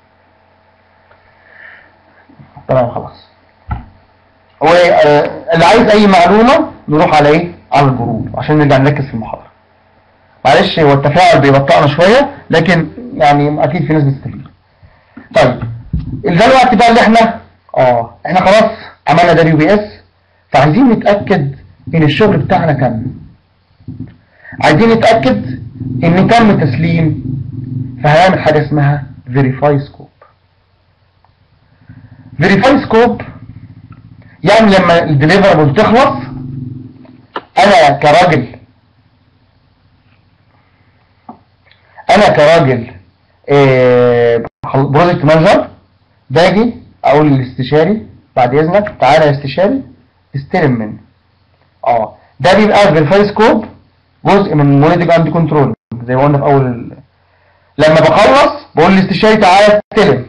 A: تمام خلاص هو آه، اللي عايز اي معلومة نروح على ايه على الجروب عشان نرجع نركز في المحاضرة معلش هو التفاعل بيبطئنا شوية لكن يعني اكيد في ناس بتستفيد طيب ده الوقت بقى اللي احنا اه احنا خلاص عملنا دبليو بي اس فعايزين نتأكد ان الشغل بتاعنا تم عايزين نتأكد ان تم تسليم فهنعمل حاجة اسمها verify scope verify scope يعني لما الدليفربل تخلص انا كراجل انا كراجل بروجكت مانجر باجي اقول للاستشاري بعد اذنك تعالى يا استشاري استلم مني اه ده بيبقى فيرفاي سكوب جزء من مونيتنج اند كنترول زي ما قلنا في اول ال... لما بخلص بقول للاستشاري تعالى استلم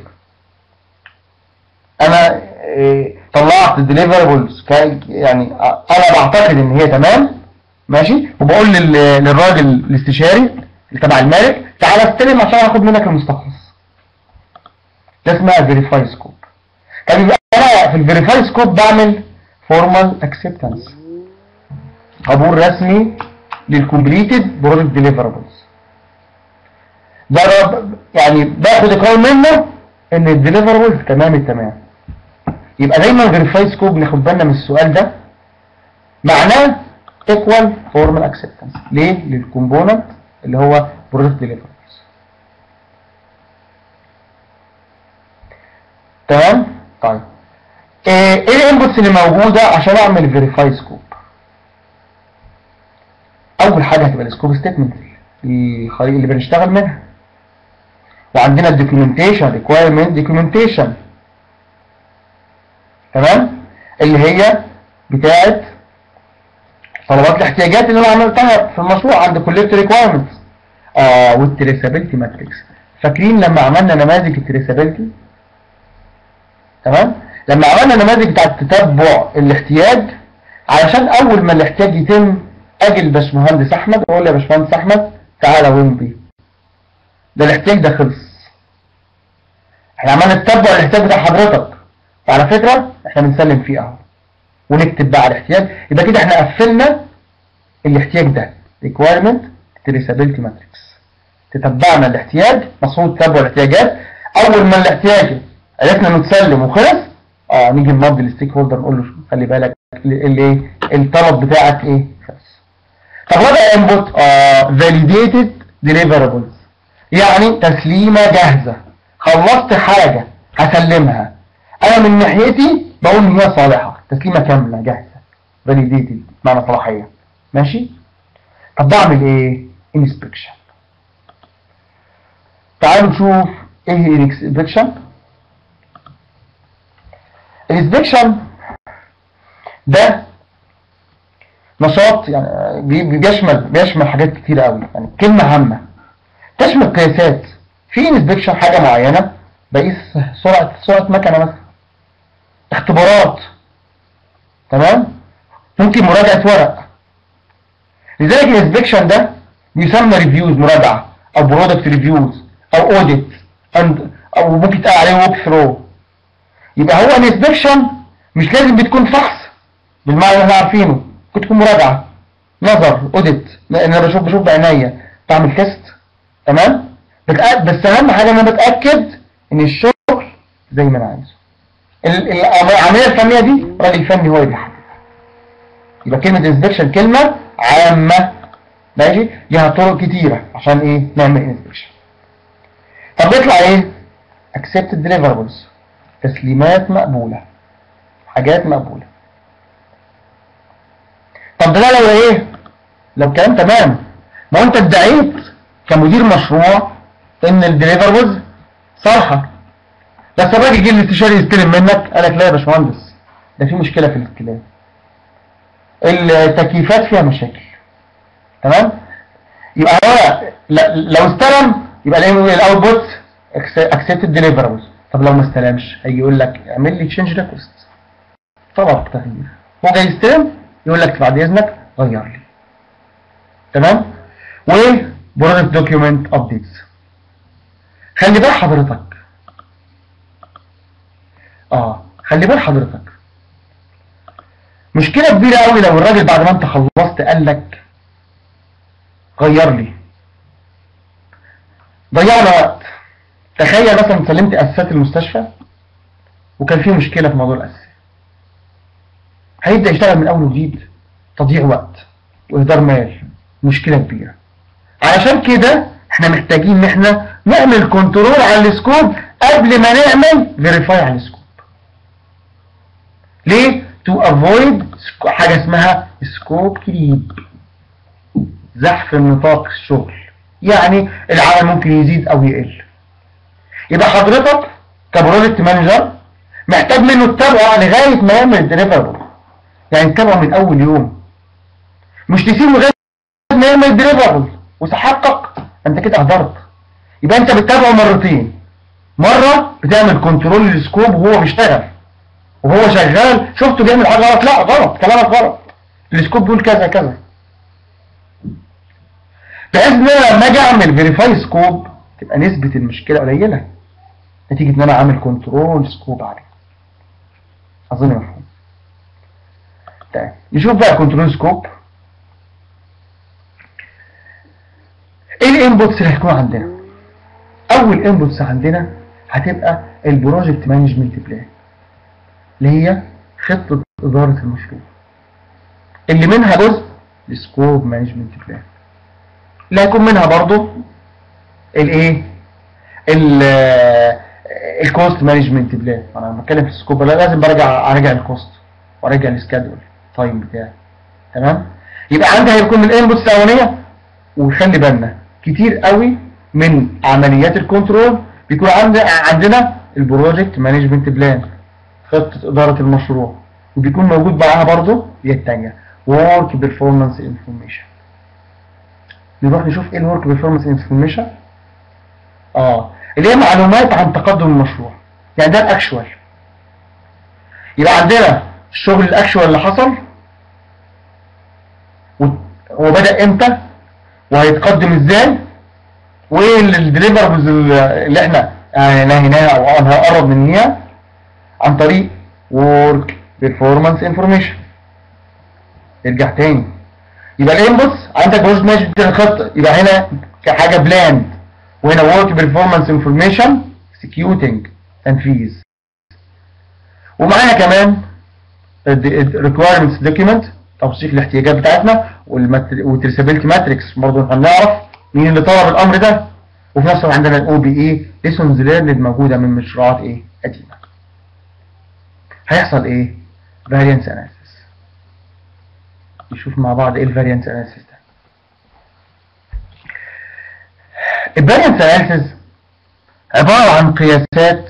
A: انا إيه، طلعت الديليفربلز يعني آه، انا بعتقد ان هي تمام ماشي وبقول لل- للراجل الاستشاري اللي تبع المالك تعالى استلم عشان اخد منك المستخلص ده اسمها فيريفاي سكوب طب يبقى انا في الفيريفاي سكوب بعمل فورمال اكسبتنس قبول رسمي للكومبليتد بروجكت ديليفربلز ده رب- يعني باخد اقرار منه ان الديليفربلز تمام التمام يبقى دايما فيريفاي سكوب ناخد بالنا من السؤال ده معناه ايكوال فورمال اكسبتنس ليه للكومبوننت اللي هو بروجكت ديليفربلز تمام طيب ايه إيه الانبوتس اللي موجوده عشان اعمل فيريفاي سكوب اول حاجه هتبقى السكوب ستيتمنت الخريطه اللي بنشتغل منها وعندنا الدوكيومنتيشن ريكويرمنت دوكيومنتيشن تمام اللي هي بتاعه طلبات الاحتياجات اللي انا عملتها في المشروع عند كوليكت ريكويرمنتس اه والتريسابيلتي ماتريكس فاكرين لما عملنا نماذج التريسابيلتي تمام لما عملنا نماذج بتاعت تتبع الاحتياج علشان اول ما الاحتياج يتم اجي الباشمهندس احمد اقول له يا باشمهندس احمد تعالى وامضي ده الاحتياج ده خلص احنا عملنا نتبع الاحتياج بتاع حضرتك وعلى فكرة احنا بنسلم فيه اهو ونكتب بقى على الاحتياج يبقى كده احنا قفلنا الاحتياج ده requirement traceability matrix تتبعنا الاحتياج مصروف تتبع الاحتياجات اول ما الاحتياج عرفنا نتسلم وخلص اه نيجي نمضي الستيك هولدر نقول له خلي بالك الايه الطلب بتاعك ايه خلص طب وضع انبوت اه validated deliverables يعني تسليمه جاهزه خلصت حاجه هسلمها انا من ناحيتي بقول ان هي صالحه تسليمه كامله جاهزه validated معنى صلاحيه ماشي طب بعمل ايه inspection تعالوا نشوف ايه هي الانسبكشن الانسبكشن ده نشاط يعني بي- بيشمل بيشمل حاجات كتير قوي يعني كلمة هامة تشمل قياسات في انسبكشن حاجة معينة بقيس سرعة سرعة مكنة مثلا اختبارات تمام ممكن مراجعة ورق لذلك الانسبكشن ده بيسمى ريفيوز مراجعة او برودكت ريفيوز او اوديت او ممكن يتقال عليه ووك ثرو يبقى هو الانسبكشن مش لازم بتكون فحص بالمعنى اللي احنا عارفينه ممكن تكون مراجعة نظر اوديت لان انا بشوف بشوف بعينيا بعمل تيست تمام بتأ- بس اهم حاجة ان انا بتأكد ان الشغل زي ما انا عايزه ال- ال- العملية الفنية دي راجل فني هو اللي بيحدد يبقى كلمة انسبكشن كلمة عامة ماشي ليها طرق كتيرة عشان ايه نعمل انسبكشن طب بيطلع ايه accepted deliverables تسليمات مقبولة حاجات مقبولة طب ده لو ايه لو الكلام تمام ما هو انت ادعيت كمدير مشروع ان الدليفربلز صالحة بس الراجل جه الاستشاري يستلم منك قال لك لا يا باشمهندس ده في مشكلة في الاستلام التكييفات فيها مشاكل تمام يبقى هو ل- لو استلم يبقى الاوتبوت اكسبتد ديليفربلز طب لو ما استلمش هيجي يقول لك اعمل لي تشينج ريكوست طلب تغيير هو جاي يستلم يقول لك بعد اذنك غير لي تمام و برودكت دوكيومنت ابديتس خلي بال حضرتك اه خلي بال حضرتك مشكلة كبيرة قوي لو الراجل بعد ما انت خلصت قال لك غير لي ضيعنا وقت تخيل مثلا سلمت اساسات المستشفى وكان في مشكلة في موضوع الاساس هيبدأ يشتغل من اول وجديد تضييع وقت واهدار مال مشكلة كبيرة علشان كده احنا محتاجين ان احنا نعمل كنترول على السكوب قبل ما نعمل فيريفاي على السكوب ليه؟ to avoid سك- حاجة اسمها سكوب كريب زحف النطاق الشغل يعني العمل ممكن يزيد او يقل يبقى حضرتك كبروجكت مانجر محتاج منه تتابعه لغاية ما يعمل الدليفربل يعني تتابعه من اول يوم مش تسيبه لغاية ما يعمل الدليفربل وتحقق انت كده اهدرت يبقى انت بتتابعه مرتين مرة بتعمل كنترول للسكوب وهو بيشتغل وهو شغال شفته بيعمل حاجة غلط لا غلط كلامك غلط السكوب بيقول كذا كذا بحيث ان انا لما اجي اعمل فيريفاي سكوب تبقى نسبة المشكلة قليلة نتيجة ان انا عامل كنترول سكوب عليه اظن مفهوم طيب نشوف بقى كنترول سكوب ايه الانبوتس اللي هتكون عندنا اول انبوتس عندنا هتبقى البروجكت مانجمنت بلان اللي هي خطة إدارة المشروع اللي منها جزء السكوب مانجمنت بلان اللي هيكون منها برضو الايه الكوست مانجمنت بلان انا بتكلم في السكوب لا لازم برجع اراجع الكوست وارجع السكادول تايم بتاعي تمام يبقى عندي هيكون الانبوتس الاولانيه وخلي بالنا كتير قوي من عمليات الكنترول بيكون عند عندنا البروجكت مانجمنت بلان خطة إدارة المشروع وبيكون موجود معاها برضو هي التانية work performance information نروح نشوف ايه الورك performance information اه اللي هي معلومات عن تقدم المشروع يعني ده الاكشوال يبقى عندنا الشغل الاكشوال اللي حصل و- هو بدأ امتى وهيتقدم ازاي وايه الديليفربلز اللي احنا يعني نهيناها او هنقرب منها عن طريق work performance information ارجع تاني يبقى الانبوتس عندك بروجكت مانجمنت الخطه يبقى هنا كحاجه بلاند وهنا work performance information executing تنفيذ ومعانا كمان requirements document توثيق الاحتياجات بتاعتنا والترسابيلتي ماتريكس برضه هنعرف مين اللي طلب الامر ده وفي نفس الوقت عندنا الاو بي اي ليسونز ليرند موجوده من مشروعات ايه قديمه هيحصل ايه فاريانس اناليسيس نشوف مع بعض ايه الفاريانس اناليسيس ده الفاريانس اناليسيس عباره عن قياسات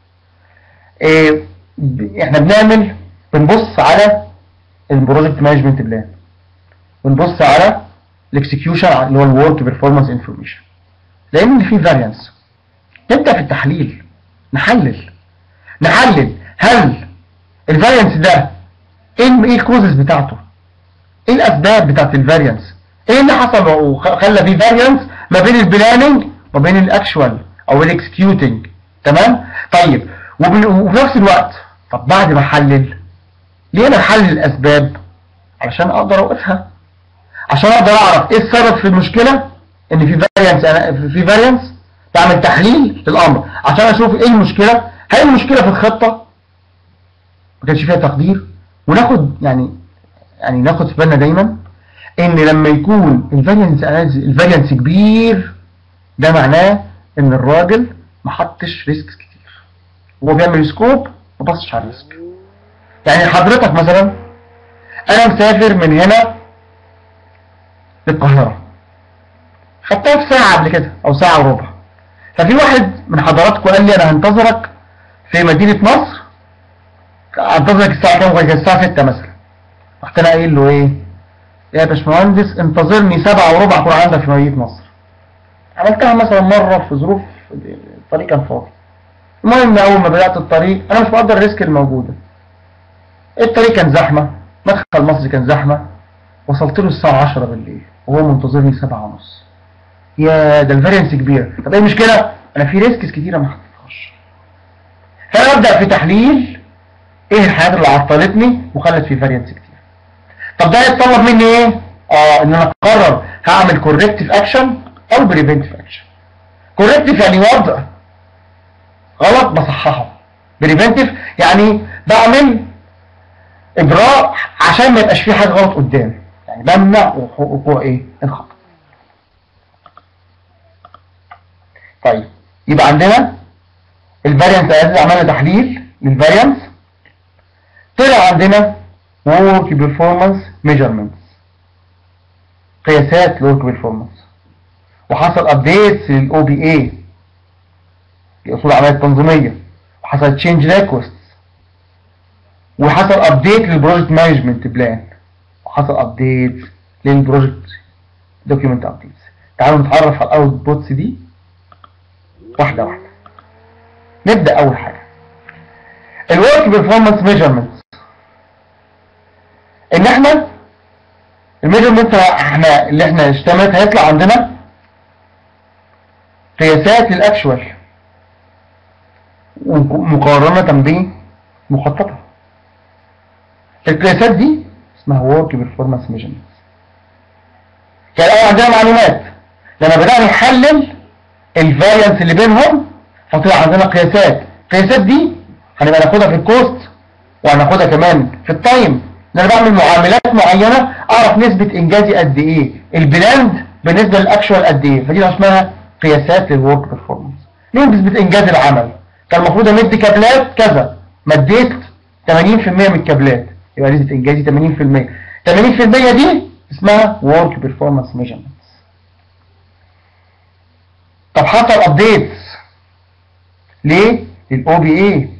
A: إيه ب- احنا بنعمل بنبص على البروجكت مانجمنت بلان ونبص على الاكسكيوشن اللي هو الورك بيرفورمانس انفورميشن لان في فاريانس نبدا في التحليل نحلل نحلل هل الفاريانس ده ايه ايه الكوزز بتاعته ايه الاسباب بتاعت الفاريانس ايه اللي حصل وخلى فيه فاريانس ما بين البلاننج وما بين الاكشوال او الاكسكيوتنج تمام طيب وبن- وفي نفس الوقت طب بعد ما احلل ليه انا احلل الاسباب علشان اقدر اوقفها عشان اقدر اعرف ايه السبب في المشكله ان في فاريانس في فاريانس بعمل تحليل للامر عشان اشوف ايه المشكله هل المشكله في الخطه ما كانش فيها تقدير وناخد يعني يعني ناخد في بالنا دايما ان لما يكون الفاريانس الفاريانس كبير ده معناه ان الراجل ما حطش ريسك كتير وهو بيعمل سكوب ما بصش على الريسك يعني حضرتك مثلا انا مسافر من هنا للقاهره خدتها في ساعه قبل كده او ساعه وربع ففي واحد من حضراتكم قال لي انا هنتظرك في مدينه نصر هنتظرك الساعه كام كانت الساعه 6 مثلا رحت انا قايل له ايه يا باشمهندس انتظرني سبعة وربع اكون عندك في مدينه نصر عملتها مثلا مره في ظروف الطريق كان فاضي المهم اول ما بدات الطريق انا مش مقدر الريسك الموجوده الطريق كان زحمه مدخل مصر كان زحمه وصلت له الساعه 10 بالليل وهو منتظرني سبعة ونص يا ده الفارينس كبير طب ايه المشكله انا في ريسكس كتيره ما حطيتهاش فانا ابدا في تحليل ايه الحاجات اللي عطلتني وخلت في فارينس كتير طب ده يتطلب مني ايه اه ان انا اقرر هعمل كوركتيف اكشن او بريفنتيف اكشن كوركتيف يعني وضع غلط بصححه بريفنتيف يعني بعمل اجراء عشان ما يبقاش فيه حاجه غلط قدام يعني بمنع وقوع ايه الخطا طيب يبقى عندنا الفاريانس اللي عملنا تحليل للفاريانس طلع عندنا work performance measurements قياسات للورك بيرفورمانس وحصل ابديتس للاو بي اي اصول العمليه التنظيميه وحصل تشينج ريكوست وحصل ابديت للبروجكت مانجمنت بلان وحصل ابديت للبروجكت دوكيومنت ابديتس تعالوا نتعرف على الاوتبوتس دي واحده واحده نبدا اول حاجه الورك بيرفورمانس ميجرمنت ان احنا الميجرمنت احنا اللي احنا اشتملت هيطلع عندنا قياسات للاكشوال مقارنة بمخططة القياسات دي اسمها work performance measurements كان الأول عندنا معلومات لما بدأنا نحلل الفاريانس اللي بينهم فطلع عندنا قياسات القياسات دي هنبقى ناخدها في الكوست وهناخدها كمان في التايم ان انا بعمل معاملات معينة اعرف نسبة انجازي قد ايه البلاند بالنسبة للاكشوال قد ايه فدي اسمها قياسات للورك بيرفورمانس ليه نسبة انجاز العمل كان المفروض امد كابلات كذا مديت 80% من الكابلات يبقى نسبة انجازي 80% 80% دي اسمها work performance measurements طب حصل ابديتس ليه للاو بي اي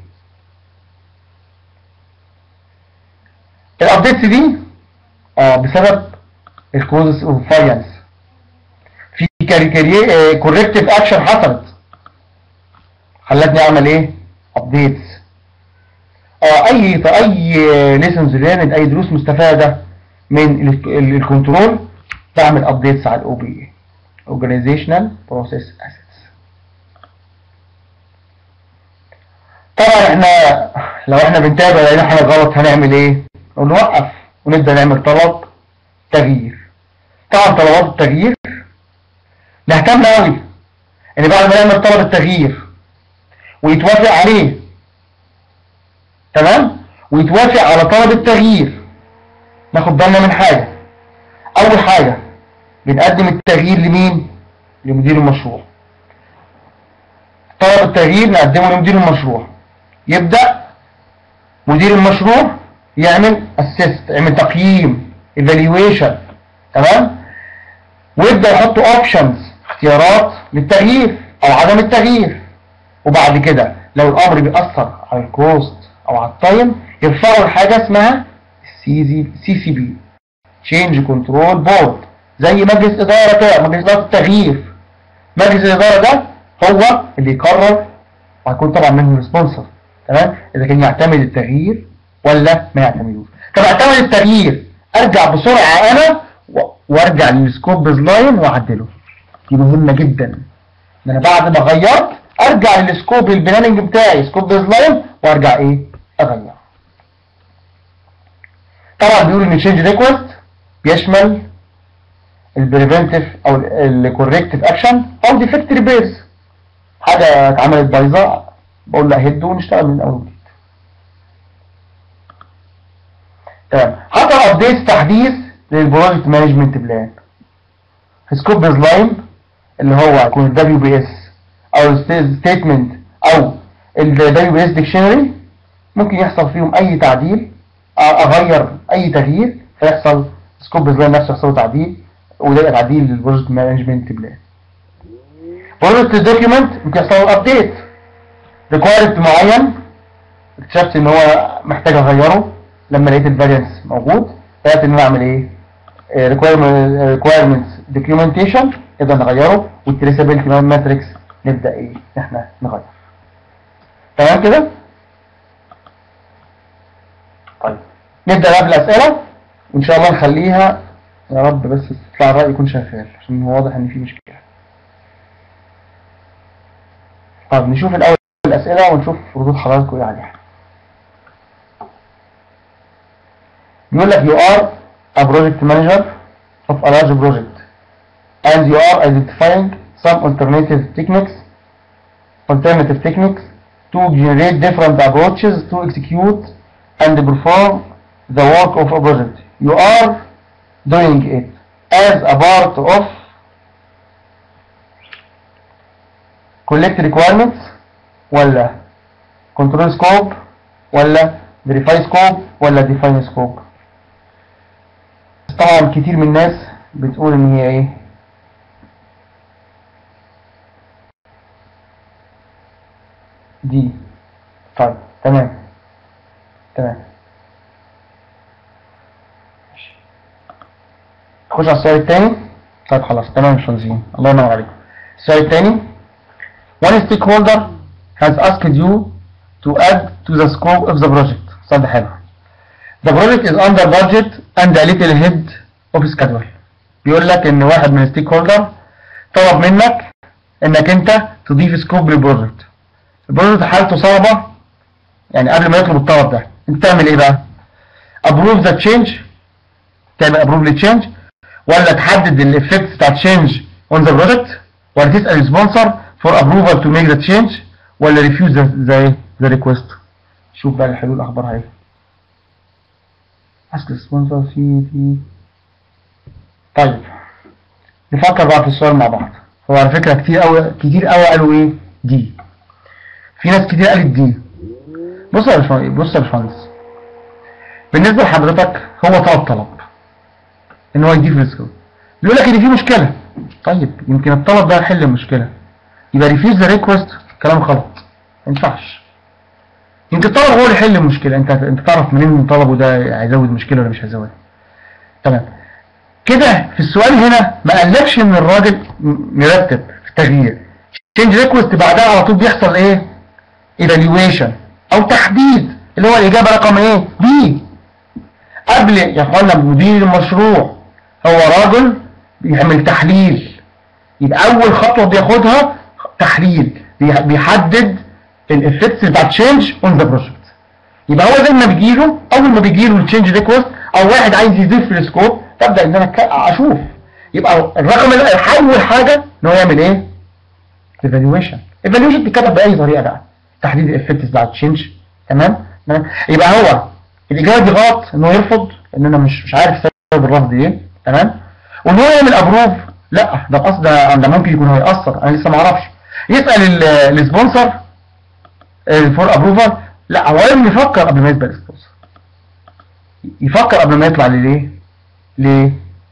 A: الابديتس دي اه بسبب الكوزس اوف فاينس في كوركتيف اكشن حصلت خلتني اعمل ايه ابديتس اه اي اي ليسنز ليرند اي دروس مستفاده من الكنترول بعمل ابديتس على الاو بي اي اورجانيزيشنال بروسيس اسيتس طبعا احنا لو احنا بنتابع لقينا حاجه غلط هنعمل ايه نوقف ونبدا نعمل طلب تغيير طبعا طلبات التغيير نهتم قوي ان بعد ما نعمل طلب التغيير ويتوافق عليه تمام ويتوافق على طلب التغيير ناخد بالنا من حاجة اول حاجة بنقدم التغيير لمين لمدير المشروع طلب التغيير نقدمه لمدير المشروع يبدأ مدير المشروع يعمل اسيست يعمل تقييم evaluation تمام ويبدأ يحط اوبشنز اختيارات للتغيير او عدم التغيير وبعد كده لو الامر بيأثر على الكوست او على التايم يرفعوا لحاجه اسمها سي سي بي تشينج كنترول بورد زي مجلس اداره كده مجلس اداره التغيير مجلس الاداره ده هو اللي يقرر وهيكون طبعا منه السبونسر تمام اذا كان يعتمد التغيير ولا ما يعتمدوش طب اعتمد التغيير ارجع بسرعه انا وارجع للسكوب لاين واعدله دي مهمه جدا ان انا بعد ما غيرت ارجع للسكوب البلاننج بتاعي سكوب لاين وارجع ايه اغير طبعا بيقول ان تشينج ريكوست بيشمل البريفنتيف او الكوركتيف اكشن او ديفكت ريبيرز حاجه اتعملت بايظه بقول له هد ونشتغل من اول وجديد تمام حصل ابديت تحديث للبروجكت مانجمنت بلان سكوب لاين اللي هو هيكون الدبليو بي اس او ستيتمنت او الدبليو بي اس ديكشنري ممكن يحصل فيهم اي تعديل اغير اي تغيير فيحصل سكوب لاين نفسه يحصل تعديل وده يبقى تعديل للبروجكت مانجمنت بلان بروجكت دوكيومنت ممكن يحصل له ابديت ريكوايرمنت معين اكتشفت ان هو محتاج اغيره لما لقيت الفاريانس موجود بدات ان انا اعمل ايه ريكوايرمنتس دوكيومنتيشن نبدا نغيره والتريسابيلتي ماتريكس نبدا ايه احنا نغير تمام كده طيب نبدا بقى بالاسئله وان شاء الله نخليها يا رب بس تطلع الراي يكون شغال عشان هو واضح ان في مشكله طب نشوف الاول الاسئله ونشوف ردود حضراتكم ايه عليها بيقول لك you are a project manager of a large project and you are identifying some alternative techniques alternative techniques to generate different approaches to execute and perform the work of a project. You are doing it as a part of collect requirements ولا control scope ولا verify scope ولا define scope طبعا كتير من الناس بتقول ان هي ايه دي طيب تمام تمام نخش على السؤال الثاني طيب خلاص تمام مش فاضيين الله ينور عليكم السؤال الثاني one stakeholder has asked you to add to the scope of the project السؤال ده حلو the project is under budget and a little ahead of schedule بيقول لك ان واحد من الستيك هولدر طلب منك انك انت تضيف سكوب للبروجكت البروجكت حالته صعبة يعني قبل ما يطلب الطلب ده انت تعمل ايه بقى approve the change تعمل approve للتشينج ولا تحدد الافكت بتاع تشينج on the project ولا تسأل السبونسر for approval to make the change ولا refuse the, the, the request شوف بقى الحلول اخبارها ايه ask the sponsor في في طيب نفكر بقى في السؤال مع بعض هو على فكرة كتير قوي كتير قوي قالوا ايه دي في ناس كتير قالت دي بص يا باشمهندس بص يا باشمهندس بالنسبة لحضرتك هو طلب طلب ان هو يضيف السكوب بيقول لك ان في مشكلة طيب يمكن الطلب ده يحل المشكلة يبقى ريفيوز ذا ريكوست كلام غلط ما ينفعش يمكن الطلب هو اللي يحل المشكلة انت انت تعرف منين ان طلبه ده هيزود مشكلة ولا مش هيزودها تمام كده في السؤال هنا ما قالكش ان الراجل مرتب في التغيير تشينج ريكوست بعدها على طول بيحصل ايه ايفالويشن او تحديد اللي هو الاجابه رقم ايه بي قبل يا اخوانا مدير المشروع هو راجل بيعمل تحليل يبقى اول خطوه بياخدها تحليل بيح- بيحدد الافكتس بتاع تشينج اون ذا بروجكت يبقى هو زي ما بيجيله اول ما بيجيله التشينج ريكوست او واحد عايز يضيف في السكوب تبدا ان انا ك- اشوف يبقى الرقم ال- اول حاجه ان هو يعمل ايه ايفالويشن ايفالويشن بتتكتب باي طريقه بقى تحديد الافكتس بتاع التشينج تمام تمام؟ يبقى هو الاجابه دي غلط ان هو يرفض ان انا مش مش عارف سبب الرفض ايه تمام وان هو يعمل ابروف لا ده قصد ده ده ممكن يكون هيأثر انا لسه ما اعرفش يسال ال- السبونسر الفور ابروفر لا هو لازم يفكر قبل ما يسبق السبونسر يفكر قبل ما يطلع ليه ليه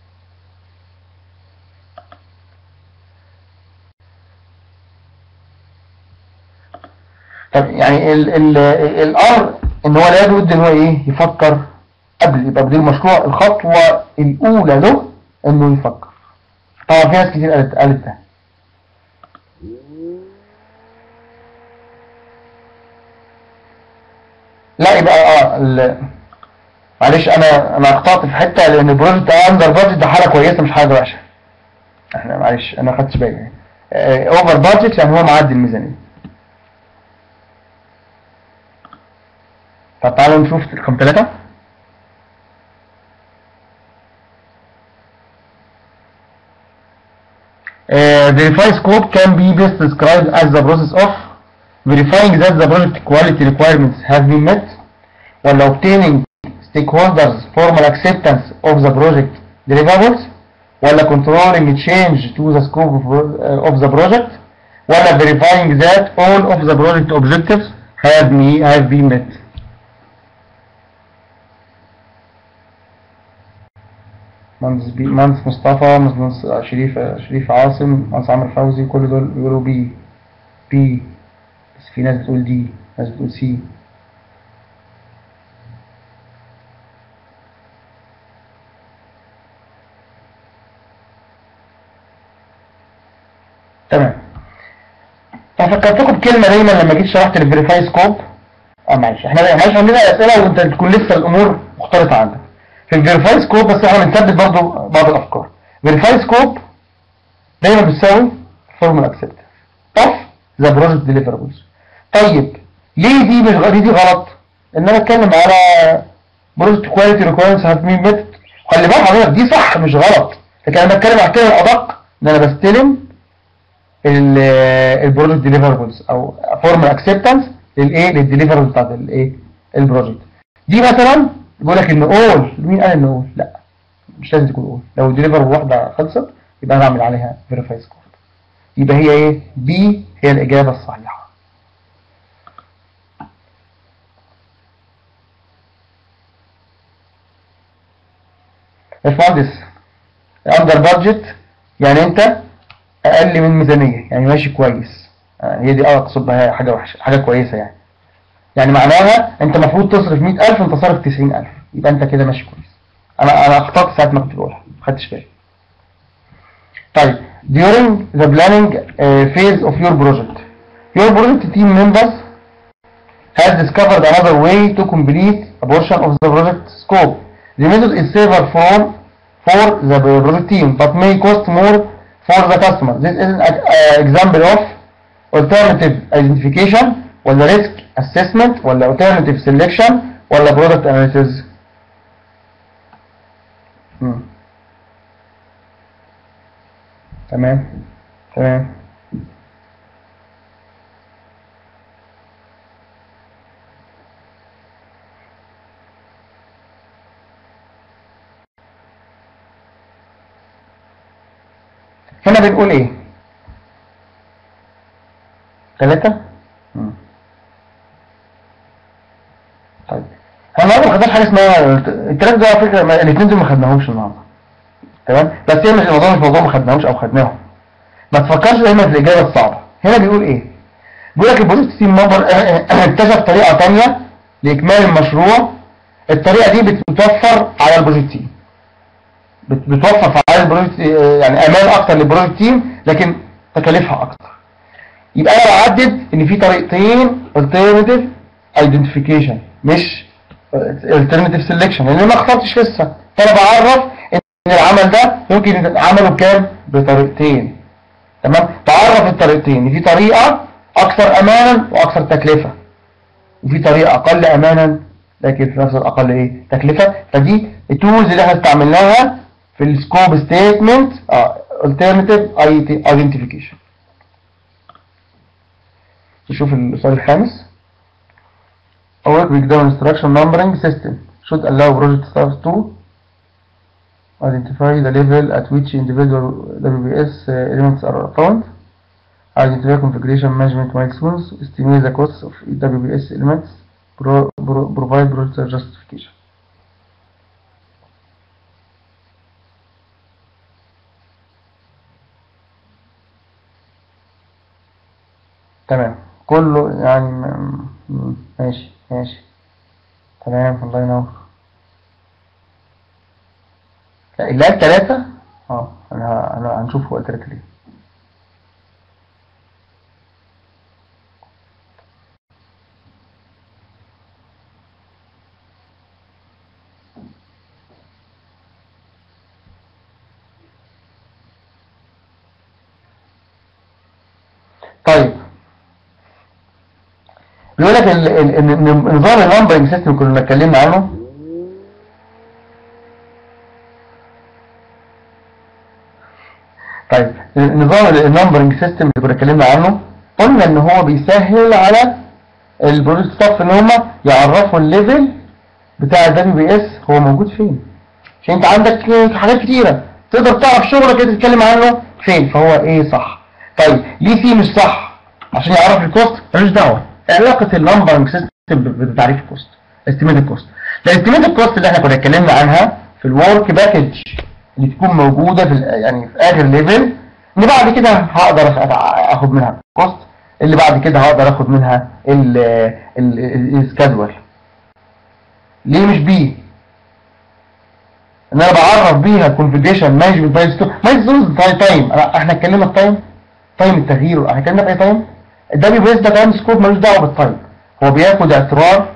A: طب يعني ال ال الامر ان هو لا بد ان هو ايه يفكر قبل يبقى بديل المشروع الخطوه الاولى له انه يفكر طبعا في ناس كتير قالت قالت ده لا يبقى اه ال- معلش انا انا اخطأت في حته لان البروجكت اندر بادجت ده حاله كويسه مش حاجه وحشه احنا معلش انا ما خدتش بالي اوفر بادجت يعني هو معدي الميزانيه طب تعالوا نشوف رقم ثلاثة Uh, verify scope can be best described as the process of verifying that the project quality requirements have been met while obtaining stakeholders formal acceptance of the project deliverables while controlling change to the scope of, uh, of the project while verifying that all of the project objectives have, me, have been met مهندس بي مهندس مصطفى مهندس شريف شريف عاصم مهندس عمرو فوزي كل دول بيقولوا بي بي بس في ناس بتقول دي ناس بتقول سي تمام ففكرتكم بكلمة دايما لما جيت شرحت الفيريفاي سكوب اه معلش احنا معلش عندنا اسئله وانت تكون لسه الامور مختلطه عندك في الفيريفاي سكوب بس احنا بنثبت برضو بعض الافكار فيريفاي سكوب دايما بتساوي فورمال اكسبت اوف ذا بروجكت ديليفربلز طيب ليه دي مش غ- ليه دي غلط ان انا اتكلم على بروجكت كواليتي ريكويرمنتس هاف بين ميت خلي بالك حضرتك دي صح مش غلط لكن انا بتكلم على الكلمه الادق ان انا بستلم البروجكت ديليفربلز او فورمال اكسبتنس للايه للديليفربلز بتاعت الايه البروجكت دي مثلا بيقول لك ان اول مين قال ان اول لا مش لازم تكون اول لو الديليفربل واحده خلصت يبقى انا اعمل عليها فيريفاي سكور يبقى هي ايه بي هي الاجابه الصحيحه باشمهندس اندر بادجت يعني انت اقل من ميزانيه يعني ماشي كويس آه، هي دي اقصد بها حاجه وحشه حاجه كويسه يعني يعني معناها انت المفروض تصرف 100000 انت صارف 90000 يبقى انت كده ماشي كويس انا انا اخطأت ساعه ما كنت بقولها ما خدتش بالي طيب during the planning uh, phase of your project your project team members has discovered another way to complete a portion of the project scope the method is safer from for the project team but may cost more for the customer this is an uh, example of alternative identification ولا risk assessment ولا alternative selection ولا product analysis مم. تمام تمام هنا بنقول ايه ثلاثة مم. طيب احنا النهارده ما خدناش حاجه اسمها الثلاثه دول على فكره ما- الاثنين دول ما خدناهمش النهارده تمام بس هي مش الموضوع مش موضوع ما خدناهمش او خدناهم ما تفكرش دايما في الاجابه الصعبه هنا بيقول ايه بيقول لك البروجكت تيم ممبر اكتشف طريقه ثانيه لاكمال المشروع الطريقه دي بتوفر على البروجكت تيم بت- بتوفر في على البروجكت يعني امان اكتر للبروجكت تيم لكن تكاليفها اكتر يبقى انا بعدد ان في طريقتين alternative identification مش alternative selection لان ما اخترتش لسه فانا بعرف ان العمل ده يمكن عمله بكام بطريقتين تمام بعرف الطريقتين في طريقة اكثر امانا واكثر تكلفة وفي طريقة اقل امانا لكن في نفس الاقل ايه تكلفة فدي التولز اللي احنا استعملناها في السكوب ستيتمنت اه alternative identification نشوف السؤال الخامس A work breakdown instruction numbering system should allow project staff to identify the level at which individual WBS uh, elements are found, identify configuration management milestones, estimate the costs of WBS elements, pro pro provide project justification. تمام كله يعني م- م- ماشي ماشي تمام الله ينور لا اللي قال تلاتة اه انا انا هنشوف هو قال تلاتة ليه طيب بيقول لك ال- ال- ال- نظام النمبرنج سيستم كنا اتكلمنا عنه طيب نظام النمبرنج سيستم اللي كنا اتكلمنا عنه قلنا ان هو بيسهل على البروجكت ستاف ان هم يعرفوا الليفل بتاع الدبليو بي اس هو موجود فين عشان انت عندك حاجات كتيره تقدر تعرف شغلك اللي تتكلم عنه فين فهو ايه صح طيب ليه فيه مش صح عشان يعرف الكوست ملوش دعوه علاقه النمبرنج سيستم بتعريف الكوست استيميت الكوست الاستيميت الكوست اللي احنا كنا اتكلمنا عنها في الورك باكج اللي تكون موجوده في ال- يعني في اخر ليفل اللي بعد كده هقدر أخ- اخد منها الكوست اللي بعد كده هقدر اخد منها السكادول ليه مش بي ان انا بعرف بيها كونفيجريشن مانجمنت مايلستون مايلستون تايم احنا اتكلمنا في تايم تايم التغيير احنا اتكلمنا في اي تايم الدبليو بي اس ده تايم سكوب ملوش دعوه بالتايم هو بياخد اعتبار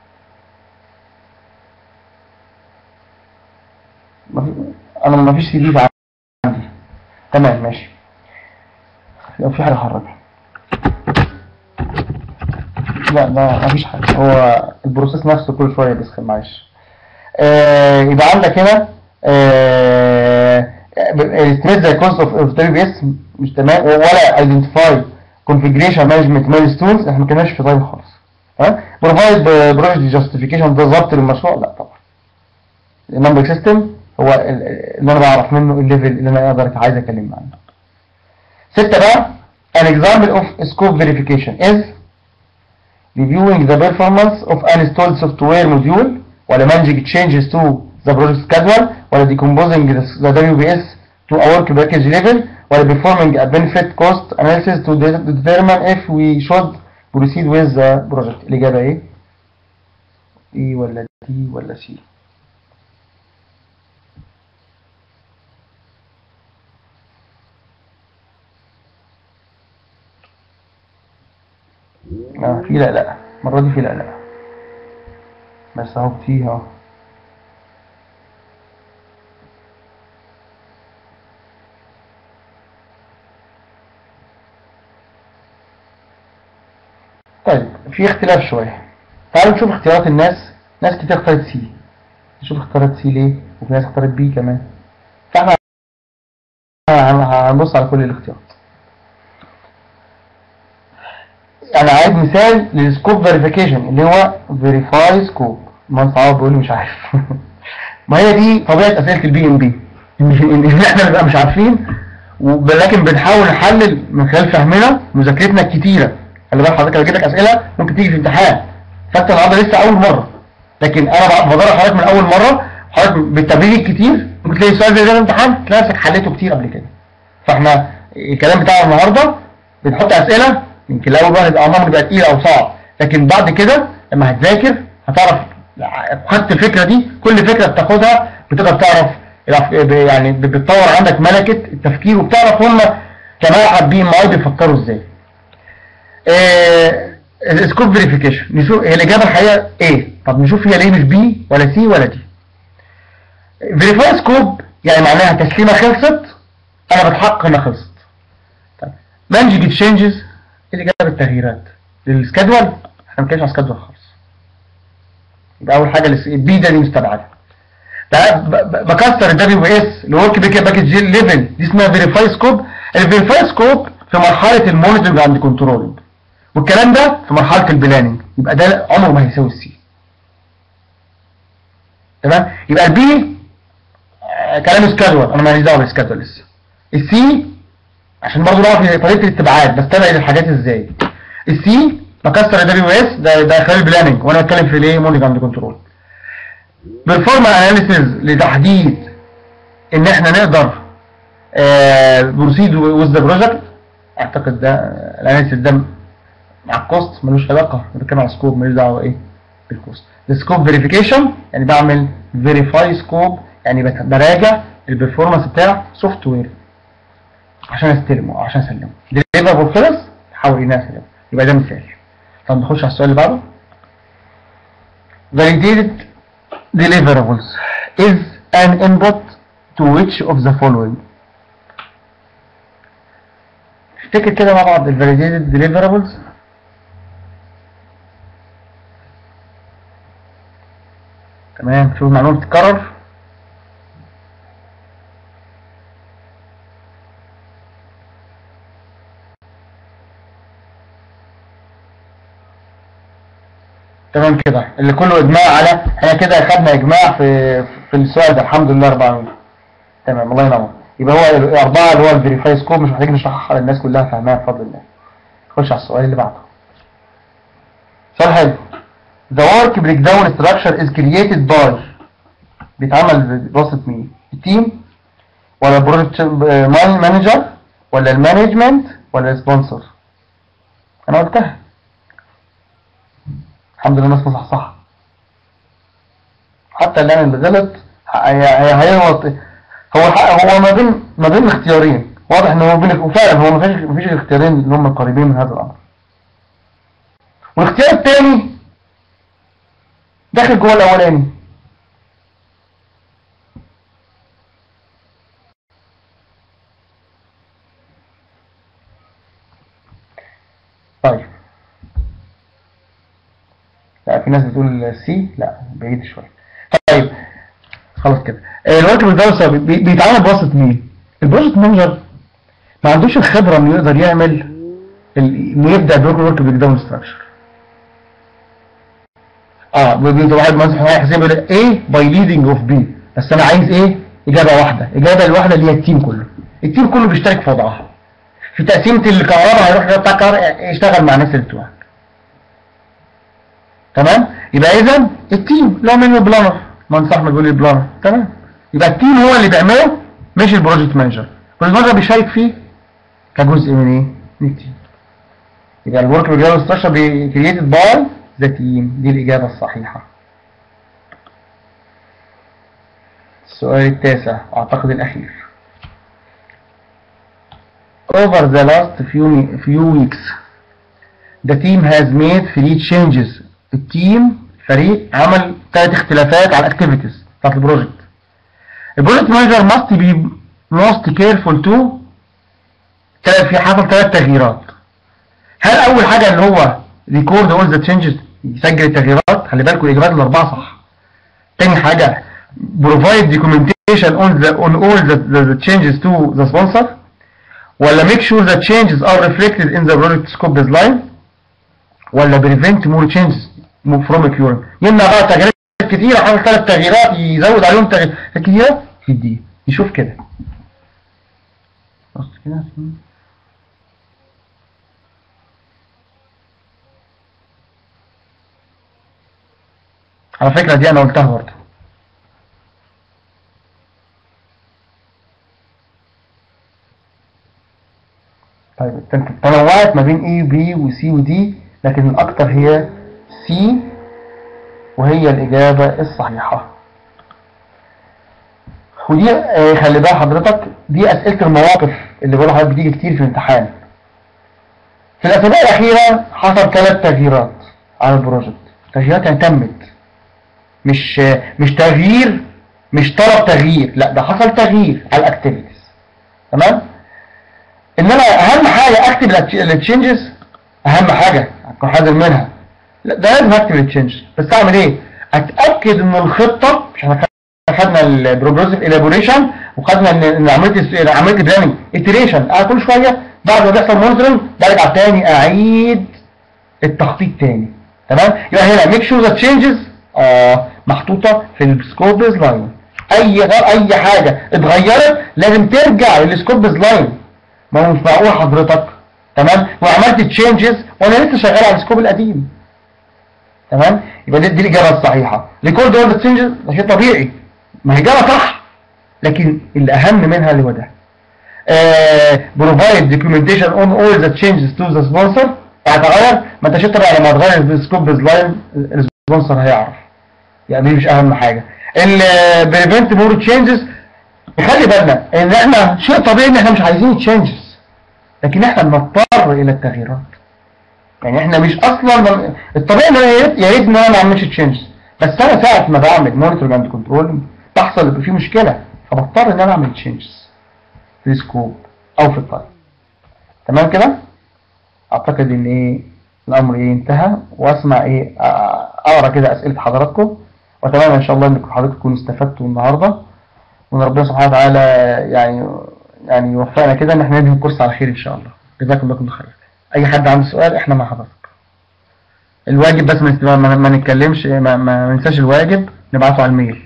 A: ما في- انا ما فيش سي دي عندي تمام ماشي لو في حاجه خرجها لا لا ما فيش حاجه هو البروسيس نفسه كل شويه بيسخن معلش آه يبقى عندك هنا estimate the cost of of WBS مش تمام ولا identify configuration management milestones احنا ما كناش في طيب خالص ها provide project justification ده ضبط للمشروع لا طبعا النمبر سيستم هو ال- ال- اللي انا بعرف منه الليفل اللي انا اقدر عايز اتكلم عنه ستة بقى an example of scope verification is reviewing the performance of an installed software module ولا managing changes to the project schedule ولا decomposing the, the WBS to a work package level ولا performing a benefit cost analysis to de- determine if we should proceed with the project الإجابة إيه؟ إيه ولا دي ولا سي؟ آه في لا لا المرة دي في لا لا بس اهو فيها اهو طيب في اختلاف شوية تعالوا نشوف اختيارات الناس ناس كتير اختارت سي نشوف اختارت سي ليه وفي ناس اختارت بي كمان فاحنا هن- هنبص على كل الاختيارات انا عايز مثال للسكوب فيريفيكيشن اللي هو فيريفاي سكوب ما صعب بيقول لي مش عارف ما هي دي طبيعه اسئله البي ام بي ان احنا بنبقى مش عارفين ولكن بنحاول نحلل من خلال فهمنا مذاكرتنا الكتيره خلي بالك حضرتك لو جبت لك اسئله ممكن تيجي في امتحان فانت النهارده لسه اول مره لكن انا بدرب حضرتك من اول مره حضرتك بالتمرين الكتير ممكن تلاقي السؤال زي ده في الامتحان تلاقي نفسك حليته كتير قبل كده فاحنا الكلام بتاع النهارده بنحط اسئله يمكن الاول واحد الامر بيبقى تقيل او صعب لكن بعد كده لما هتذاكر هتعرف خدت الفكره دي كل فكره بتاخدها بتقدر تعرف يعني بتطور عندك ملكه التفكير وبتعرف هم جماعه بي ام اي بيفكروا ازاي. سكوب فيريفيكيشن نشوف هي الاجابه الحقيقه ايه؟ طب نشوف هي ليه مش بي ولا سي ولا دي فيريفاي سكوب يعني معناها تسليمه خلصت انا بتحقق انها خلصت طيب مانجنج تشينجز اللي جاب التغييرات للسكادول احنا ما بنتكلمش على السكادول خالص يبقى اول حاجه البي ده دي مستبعده بكسر الدبليو اس الورك باكج ليفل دي اسمها فيريفاي سكوب الفيريفاي سكوب في مرحله المونيتورنج عند كنترولنج والكلام ده في مرحله البلاننج يبقى ده عمره ما هيساوي السي تمام يبقى البي كلام سكادول انا ماليش دعوه بالسكادول لسه السي عشان برضه نعرف طريقه الاستبعاد بستبعد الحاجات ازاي السي بكسر الدبليو اس ده ده خلال البلاننج وانا بتكلم في الايه مونيتورنج عند كنترول بيرفورم اناليسيز لتحديد ان احنا نقدر بروسيد وذ ذا بروجكت اعتقد ده الاناليسيز ده مع الكوست ملوش علاقه بنتكلم على سكوب ملوش دعوه ايه بالكوست السكوب فيريفيكيشن يعني بعمل فيريفاي سكوب يعني براجع البرفورمانس بتاع سوفت وير عشان استلمه او عشان اسلمه ديليفربل خلص حاول ان اسلمه يبقى ده مثال طب نخش على السؤال اللي بعده validated deliverables is an input to which of the following افتكر كده مع بعض ال validated deliverables تمام شوف المعلومة تتكرر تمام كده اللي كله اجماع على احنا كده خدنا اجماع في في السؤال ده الحمد لله 4 تمام الله ينور يبقى هو الاربعه اللي هو الفيريفاي سكوب مش محتاجين نشرحها الناس كلها فاهماها بفضل الله نخش على السؤال اللي بعده سؤال حلو The work breakdown structure is created by بيتعمل بواسطة مين؟ التيم ولا البروجكت مانجر ولا المانجمنت ولا السبونسر؟ انا قلتها الحمد لله الناس مصح صح حتى اللي اللي غلط هيغلط هو هو ما بين ما بين اختيارين واضح ان هو بين وفعلا هو ما فيش ما فيش الاختيارين اللي هم قريبين من هذا الامر والاختيار الثاني داخل جوه الاولاني طيب لا في ناس بتقول سي لا بعيد شويه طيب خلاص كده الورك بالدراسه بيتعامل بواسطه مين البروجكت مانجر ما عندوش الخبره انه يقدر يعمل انه يبدا بالورك بريك داون ستراكشر اه بيبقى واحد مثلا حسين بيقول ايه باي ليدنج اوف بي بس انا عايز ايه اجابه واحده اجابه الواحده اللي هي التيم كله التيم كله بيشترك في وضعها في تقسيمه الكهرباء هيروح بتاع الكهرباء يشتغل مع الناس اللي بتوعك تمام يبقى اذا التيم اللي هو منه البلانر مهندس احمد بيقول لي البلانر تمام يبقى التيم هو اللي بيعمله مش البروجكت مانجر البروجكت مانجر بيشارك فيه كجزء من ايه من التيم يبقى الورك بروجرام ستراكشر كرييتد باي ذا تيم دي الاجابه الصحيحه السؤال التاسع اعتقد الاخير over the last few few weeks the team has made three changes التيم فريق عمل ثلاث اختلافات على الاكتيفيتيز بتاعت البروجكت البروجكت مانجر must be most careful to في حصل ثلاث تغييرات هل اول حاجه اللي هو record all the changes يسجل التغييرات خلي بالكم الاجابات الاربعه صح تاني حاجه provide documentation on the on all the, the, the changes to the sponsor ولا make sure the changes are reflected in the project scope design ولا prevent more changes from occurring يمنع بقى تغييرات كتيرة حصل ثلاث تغييرات يزود عليهم تغييرات كتيرة يديه نشوف كده بص كده على فكرة دي انا قلتها برضه طيب تنوعت ما بين A و B و C و D لكن الأكثر هي C وهي الإجابة الصحيحة ودي آه خلي بال حضرتك دي أسئلة المواقف اللي بقول لحضرتك بتيجي كتير في الامتحان في الأسابيع الأخيرة حصل ثلاث تغييرات على البروجكت تغييرات يعني تمت مش مش تغيير مش طلب تغيير لا ده حصل تغيير على الاكتيفيتيز تمام ان انا اهم حاجه اكتب التشينجز اهم حاجه اكون حذر منها لا ده لازم اكتب التشينجز بس اعمل ايه اتاكد ان الخطه مش احنا خدنا البروجريسيف الابوريشن وخدنا ان ان عمليه عمليه البلاننج اتريشن انا كل شويه بعد ما بيحصل مونيتورنج برجع تاني اعيد التخطيط تاني تمام يبقى هنا ميك شور ذا تشينجز محطوطه في السكوب بيز لاين اي اي حاجه اتغيرت لازم ترجع للسكوب بيز لاين ما هو مش معقول حضرتك تمام وعملت تشينجز وانا لسه شغال على السكوب القديم تمام يبقى دي, دي الاجابه الصحيحه ريكورد اول تشينجز ده شيء طبيعي ما هي اجابه صح لكن الاهم منها اللي هو ده بروفايد دوكيومنتيشن اون اول ذا تشينجز تو ذا سبونسر هتغير ما انتش تقدر لما تغير السكوب بيز لاين السبونسر هيعرف يعني دي مش اهم حاجه البريفنت مور تشينجز خلي بالنا ان احنا شيء طبيعي ان احنا مش عايزين تشينجز لكن احنا بنضطر الى التغييرات يعني احنا مش اصلا من... الطبيعي ان انا يا ريت يا ريت ان انا ما اعملش تشينجز بس انا ساعه ما بعمل مونيتورنج اند كنترول تحصل يبقى في مشكله فبضطر ان انا اعمل تشينجز في السكوب او في التايم تمام كده اعتقد ان ايه الامر ايه انتهى واسمع ايه اقرا كده اسئله حضراتكم واتمنى ان شاء الله انكم حضراتكم تكونوا استفدتوا النهارده وان ربنا سبحانه وتعالى يعني يعني يوفقنا كده ان احنا ننهي الكورس على خير ان شاء الله جزاكم الله كل خير اي حد عنده سؤال احنا مع حضرتك الواجب بس ما, ما, ما نتكلمش ما, ما ننساش الواجب نبعته على الميل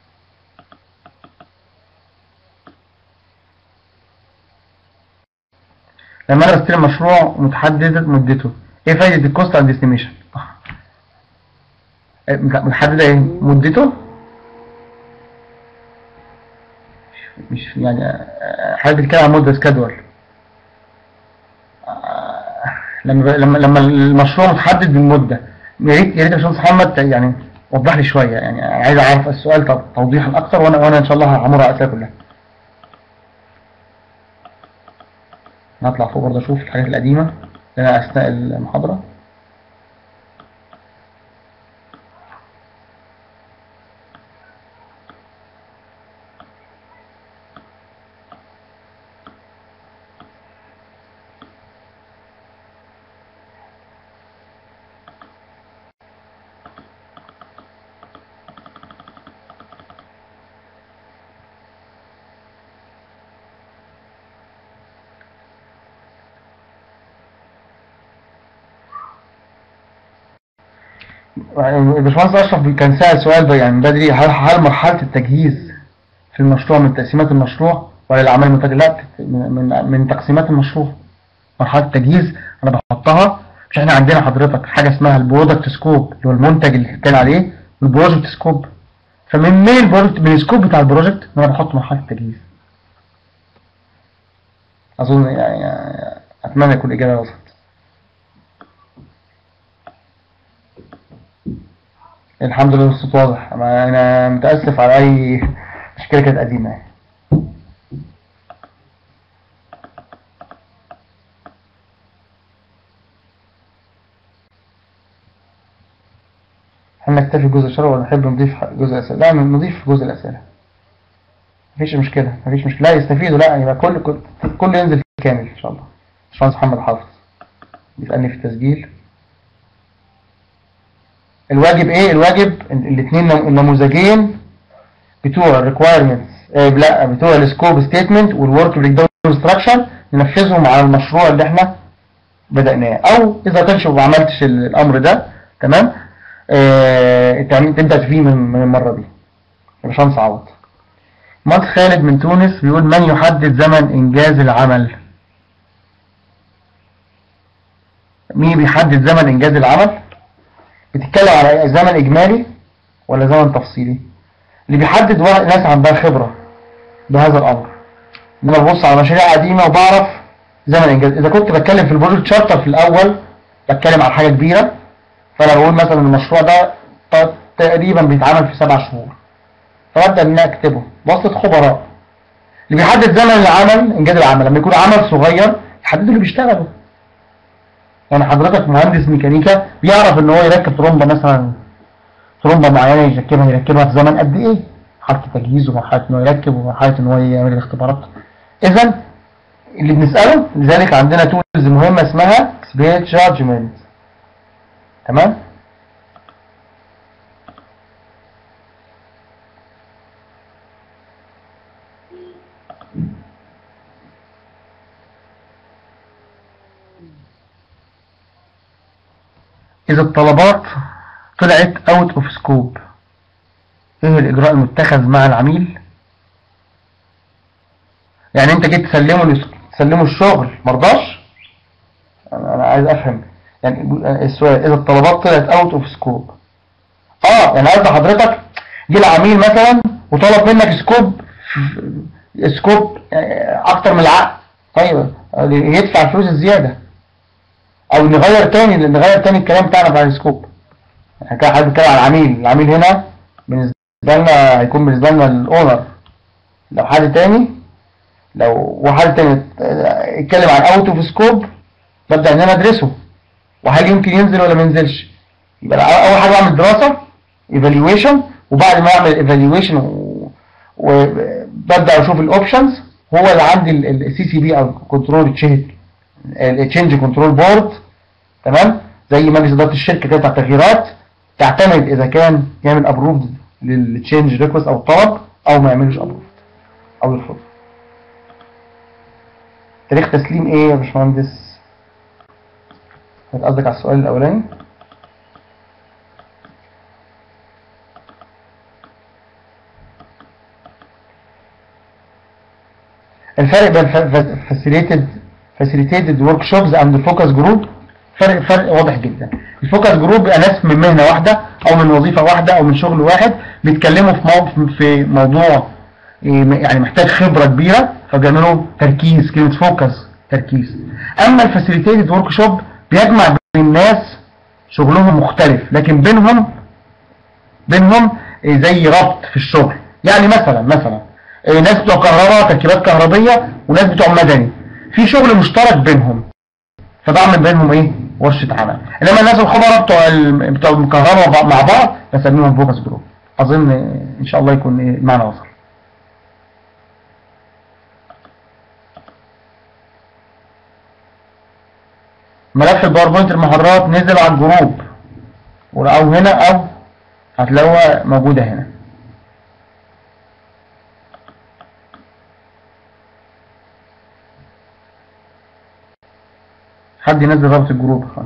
A: لما انا بستلم مشروع متحددة مدته ايه فايدة الكوست اند استيميشن محددة ايه مدته مش يعني حاجة بتتكلم عن مدة سكادول لما لما لما المشروع متحدد بالمدة يا ريت يا ريت يا باشمهندس محمد يعني وضح لي شوية يعني عايز اعرف السؤال توضيحا اكتر وانا وانا ان شاء الله هعمر على الاسئلة كلها نطلع فوق برضه اشوف الحاجات القديمة اللي انا اثناء المحاضرة الباشمهندس اشرف كان سأل سؤال يعني من بدري هل هل مرحله التجهيز في المشروع من تقسيمات المشروع ولا الاعمال المنتجه لا من من تقسيمات المشروع مرحله التجهيز انا بحطها مش احنا عندنا حضرتك حاجه اسمها البرودكت سكوب اللي هو المنتج اللي بتتكلم عليه والبروجكت سكوب فمن مين البروجكت من السكوب بتاع البروجكت انا بحط مرحله التجهيز اظن يعني اتمنى يكون الاجابه وصلت الحمد لله الصوت واضح انا متاسف على اي مشكله كانت قديمه يعني هل نكتفي بجزء الشرح ولا نحب نضيف جزء اسئله لا نضيف جزء الاسئله مفيش مشكله مفيش مشكله لا يستفيدوا لا يبقى كل كل, كل ينزل كامل ان شاء الله باشمهندس محمد حافظ بيسالني في التسجيل الواجب ايه الواجب الاثنين النموذجين بتوع الريكوايرمنتس اه لا بتوع السكوب ستيتمنت والورك بريك داون انستراكشن ننفذهم على المشروع اللي احنا بدأناه او اذا كانش ما عملتش الامر ده تمام اه تبدأ فيه من, من المرة دي باشمهندس عوض مات خالد من تونس بيقول من يحدد زمن انجاز العمل مين بيحدد زمن انجاز العمل بتتكلم على زمن اجمالي ولا زمن تفصيلي اللي بيحدد واحد ناس عندها خبرة بهذا الامر ان انا ببص على مشاريع قديمة وبعرف زمن انجاز اذا كنت بتكلم في البروجكت شارتر في الاول بتكلم على حاجة كبيرة فانا بقول مثلا المشروع ده تقريبا بيتعمل في سبع شهور فببدا ان انا اكتبه بواسطة خبراء اللي بيحدد زمن العمل انجاز العمل لما يكون عمل صغير يحددوا اللي بيشتغلوا يعني حضرتك مهندس ميكانيكا بيعرف ان هو يركب ترومبه مثلا ترومبه معينه يركبها يركبها في زمن قد ايه مرحله تجهيز ومرحله انه يركب ومرحله ان هو يعمل الاختبارات اذا اللي بنساله لذلك عندنا تولز مهمه اسمها سبيريت جادجمنت تمام إذا الطلبات طلعت اوت اوف سكوب ايه الاجراء المتخذ مع العميل يعني انت جيت تسلمه تسلمه الشغل مرضاش انا أنا عايز افهم يعني السؤال اذا الطلبات طلعت اوت اوف سكوب اه يعني قصد حضرتك جه العميل مثلا وطلب منك سكوب سكوب اكتر من العقد طيب يدفع الفلوس الزياده او نغير تاني نغير تاني الكلام بتاعنا بتاع السكوب يعني كده حد بيتكلم على العميل العميل هنا بالنسبه لنا هيكون بالنسبه لنا الاونر لو حد تاني لو واحد تاني اتكلم عن اوت اوف سكوب ببدا ان انا ادرسه وهل يمكن ينزل ولا ما ينزلش يبقى اول حاجه اعمل دراسه ايفالويشن وبعد ما اعمل ايفالويشن وببدا اشوف الاوبشنز هو اللي عندي السي سي بي او كنترول تشينج التشينج كنترول بورد تمام زي مجلس اداره الشركه كده بتاع التغييرات تعتمد اذا كان يعمل ابروفد للتشينج ريكوست او الطلب او ما يعملوش ابروفد او يرفض تاريخ تسليم ايه يا باشمهندس قصدك على السؤال الاولاني الفرق بين facilitated facilitated workshops and focus group فرق فرق واضح جدا الفوكس جروب بيبقى ناس من مهنه واحده او من وظيفه واحده او من شغل واحد بيتكلموا في موضوع في موضوع يعني محتاج خبره كبيره فبيعملوا تركيز كلمه فوكس تركيز اما الفاسيليتيتد ورك شوب بيجمع بين الناس شغلهم مختلف لكن بينهم بينهم زي ربط في الشغل يعني مثلا مثلا ناس بتوع كهرباء تركيبات كهربيه وناس بتوع مدني في شغل مشترك بينهم فبعمل بينهم ايه ورشه عمل انما الناس الخبراء بتوع ال... بتوع الكهرباء مع بعض بسميهم فوكس جروب اظن ان شاء الله يكون ايه المعنى وصل ملف الباوربوينت المحاضرات نزل على الجروب او هنا او هتلاقوها موجوده هنا حد ينزل رابط الجروب خالص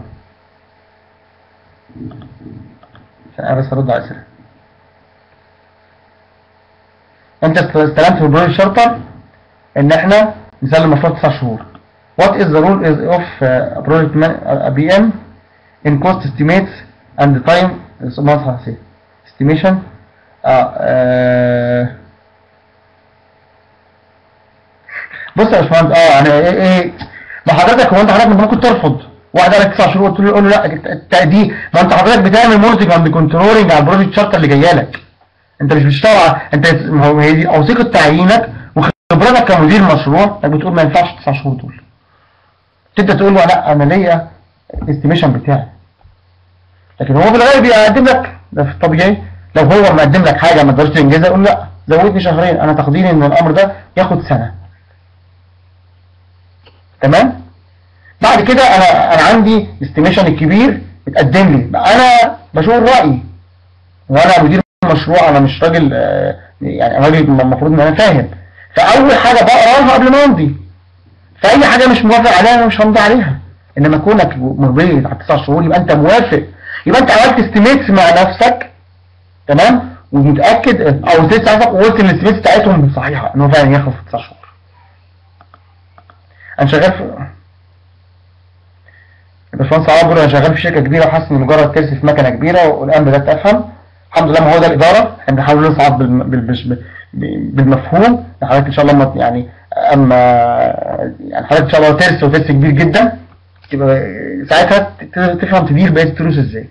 A: عشان انا بس ارد على الاسئله انت استلمت في بروجكت شارتر ان احنا نسلم مشروع 9 شهور what is the rule is of uh, project uh, BM in cost estimates and the time estimation uh, uh, بص يا باشمهندس اه يعني ايه ايه ما حضرتك هو انت حضرتك ممكن ترفض واحد قال لك 9 شهور قلت له قول له لا التأدي ما انت حضرتك بتعمل مونيتنج اند كنترولنج على البروجكت شارتر اللي جايه لك انت مش بتشتغل انت ما هو هي دي اوثيقه تعيينك وخبرتك كمدير مشروع انك بتقول ما ينفعش 9 شهور دول تبدا تقول له لا انا ليا الاستيميشن بتاعي لكن هو في الغالب بيقدم لك ده في الطبيعي لو هو مقدم لك حاجه ما تقدرش تنجزها يقول لا زودني شهرين انا تقديري ان الامر ده ياخد سنه تمام بعد كده انا انا عندي استيميشن الكبير اتقدم لي انا بشوف رايي وانا مدير مشروع انا مش راجل يعني راجل المفروض ان انا فاهم فاول حاجه بقراها قبل ما امضي فاي حاجه مش موافق عليها انا مش همضي عليها انما كونك مرضي على تسع شهور يبقى انت موافق يبقى انت عملت استيميتس مع نفسك تمام ومتاكد او تسع وقلت ان الاستيميتس بتاعتهم صحيحه ان هو فعلا ياخد في تسع شهور انا شغال في الباشمهندس عرب بيقول انا شغال في شركه كبيره وحاسس ان مجرد ترسي في مكنه كبيره والان بدات افهم الحمد لله ما هو ده الاداره احنا بنحاول نصعد بالم... بال... بالمفهوم حضرتك ان شاء الله يعني اما يعني حضرتك ان شاء الله ترس وترس كبير جدا تبقى ساعتها تفهم تدير بقيه التروس ازاي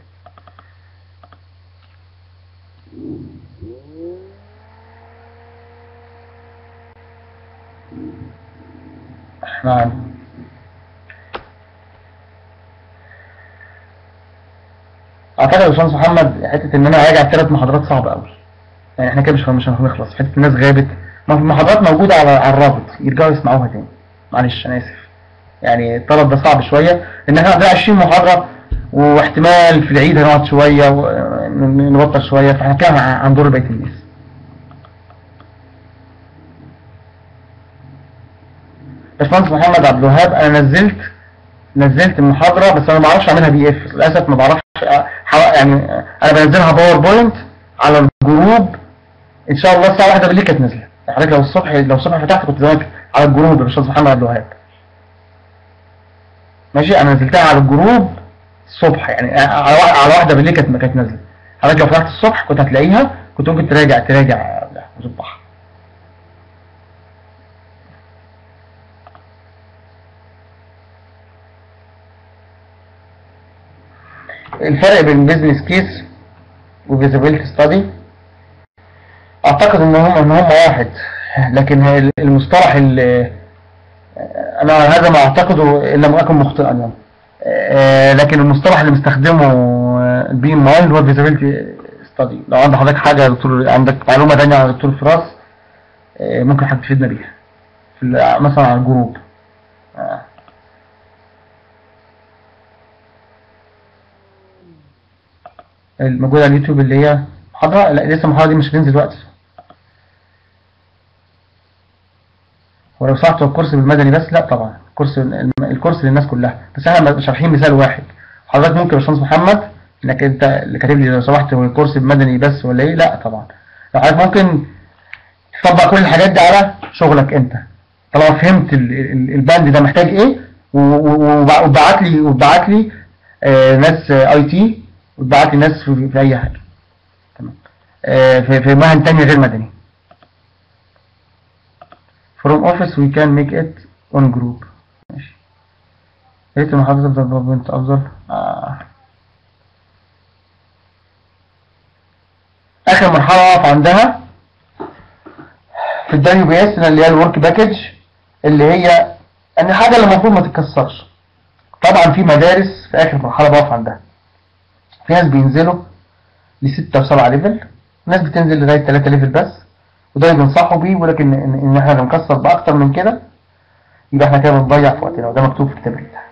A: احنا اعتقد اعتقد يا باشمهندس محمد حته ان انا اراجع ثلاث محاضرات صعبه قوي يعني احنا كده مش مش هنخلص حته الناس غابت ما في المحاضرات موجوده على على الرابط يرجعوا يسمعوها تاني معلش انا اسف يعني الطلب ده صعب شويه ان احنا عندنا 20 محاضره واحتمال في العيد هنقعد شويه ونبطل شويه فاحنا كده عن دور بقيه الناس باشمهندس محمد عبد الوهاب انا نزلت نزلت المحاضره بس انا ما بعرفش اعملها بي اف للاسف ما بعرفش أ- يعني انا بنزلها باوربوينت على الجروب ان شاء الله الساعه 1 بالليل كانت نازله حضرتك لو الصبح لو الصبح فتحت كنت زمانك على الجروب يا باشمهندس محمد عبد الوهاب ماشي انا نزلتها على الجروب الصبح يعني على واحد- على واحده بالليل كانت كانت نازله حضرتك لو فتحت الصبح كنت هتلاقيها كنت ممكن تراجع تراجع وتطبعها الفرق بين بيزنس كيس وفيزابيلتي ستادي اعتقد ان هم ان هم واحد لكن هي المصطلح اللي انا هذا ما اعتقده ان لم اكن مخطئا يعني آه، لكن المصطلح اللي مستخدمه البي ام اي اللي هو الفيزابيلتي ستادي لو عندك حضرتك حاجه يا دكتور عندك معلومه ثانيه عن الدكتور فراس آه، ممكن حضرتك تفيدنا بيها في ال- مثلا على الجروب آه. الموجودة على اليوتيوب اللي هي محاضرة لا لسه المحاضرة دي مش هتنزل دلوقتي ولو سمحت هو الكورس بالمدني بس لا طبعا الكورس الم- الكورس للناس كلها بس احنا شارحين مثال واحد حضرتك ممكن يا باشمهندس محمد انك انت اللي كاتب لي لو سمحت هو الكورس بالمدني بس ولا ايه لا طبعا لو حضرتك ممكن تطبق كل الحاجات دي على شغلك انت طالما فهمت ال- ال- البند ده محتاج ايه و- و- وبع- وبعت لي وبعت لي آه، ناس اي تي وبعت لي ناس في, في اي حاجه تمام آه، في في مهن تانية غير مدني from office we can make it on group ماشي يا ريت المحافظة تفضل بنت أفضل آه. آخر مرحلة أقف عندها في الدبليو بي اس اللي هي الورك باكج اللي هي ان الحاجة اللي المفروض ما تتكسرش طبعا في مدارس في آخر مرحلة بقف عندها في ناس بينزلوا لستة وسبعة ليفل ناس بتنزل لغاية تلاتة ليفل بس وده اللي بنصحوا بيه ولكن ان, إن احنا لو نكسر بأكتر من كده يبقى احنا كده بنضيع في وقتنا وده مكتوب في كتاب الامتحان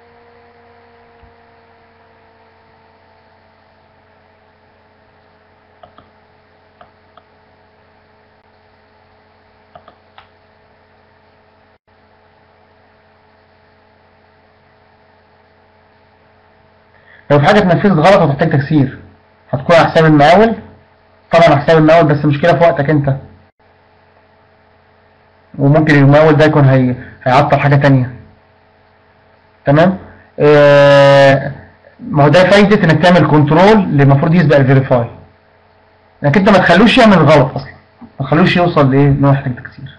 A: لو في حاجة اتنفذت غلط هتحتاج تكسير هتكون على حساب المقاول طبعا على حساب المقاول بس المشكلة في وقتك انت وممكن المقاول ده يكون هي... هيعطل حاجة تانية تمام آه... ما هو ده فايدة انك تعمل كنترول اللي المفروض يسبق الفيريفاي انك انت ما تخلوش يعمل غلط اصلا ما تخلوش يوصل لايه ان هو يحتاج تكسير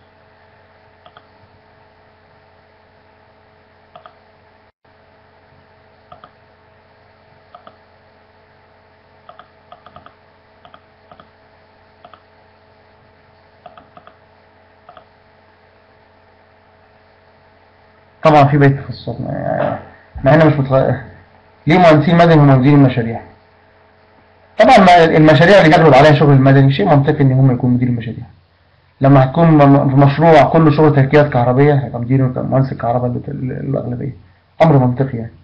A: طبعا في بيت تخصصات يعني مع انه مش متغير ليه مهندسين مدني هم مديرين المشاريع طبعا ما المشاريع اللي بياخدوا عليها شغل المدني شيء منطقي ان هم يكونوا مدير المشاريع لما هتكون م- في مشروع كله شغل تركيبات كهربيه هيبقى مدير مهندس الكهرباء اللي- اللي- الاغلبيه امر منطقي يعني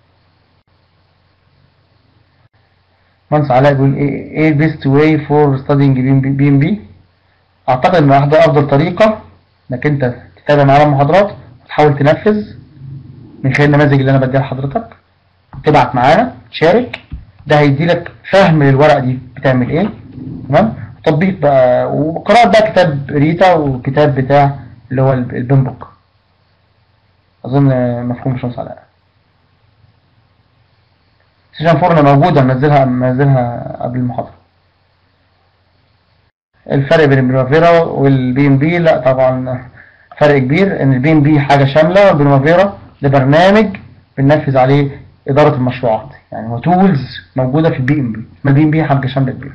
A: مهندس علاء بيقول ايه ايه بيست واي فور ستادينج بي ام بي اعتقد ان واحده افضل طريقه انك انت تتابع معانا المحاضرات وتحاول تنفذ من خلال النماذج اللي انا بديها لحضرتك تبعت معانا تشارك ده هيدي لك فهم للورقه دي بتعمل ايه تمام تطبيق بقى وقراءة بقى كتاب ريتا وكتاب بتاع اللي هو الب- البين بوك اظن مفهوم مش علاء سيشن فورنا موجودة منزلها منزلها قبل المحاضرة الفرق بين البريمافيرا والبي ام بي لا طبعا فرق كبير ان البي ام بي حاجة شاملة والبريمافيرا ده برنامج بننفذ عليه إدارة المشروعات يعني هو تولز موجودة في البي ام بي البي ام بي حاجة شاملة كبيرة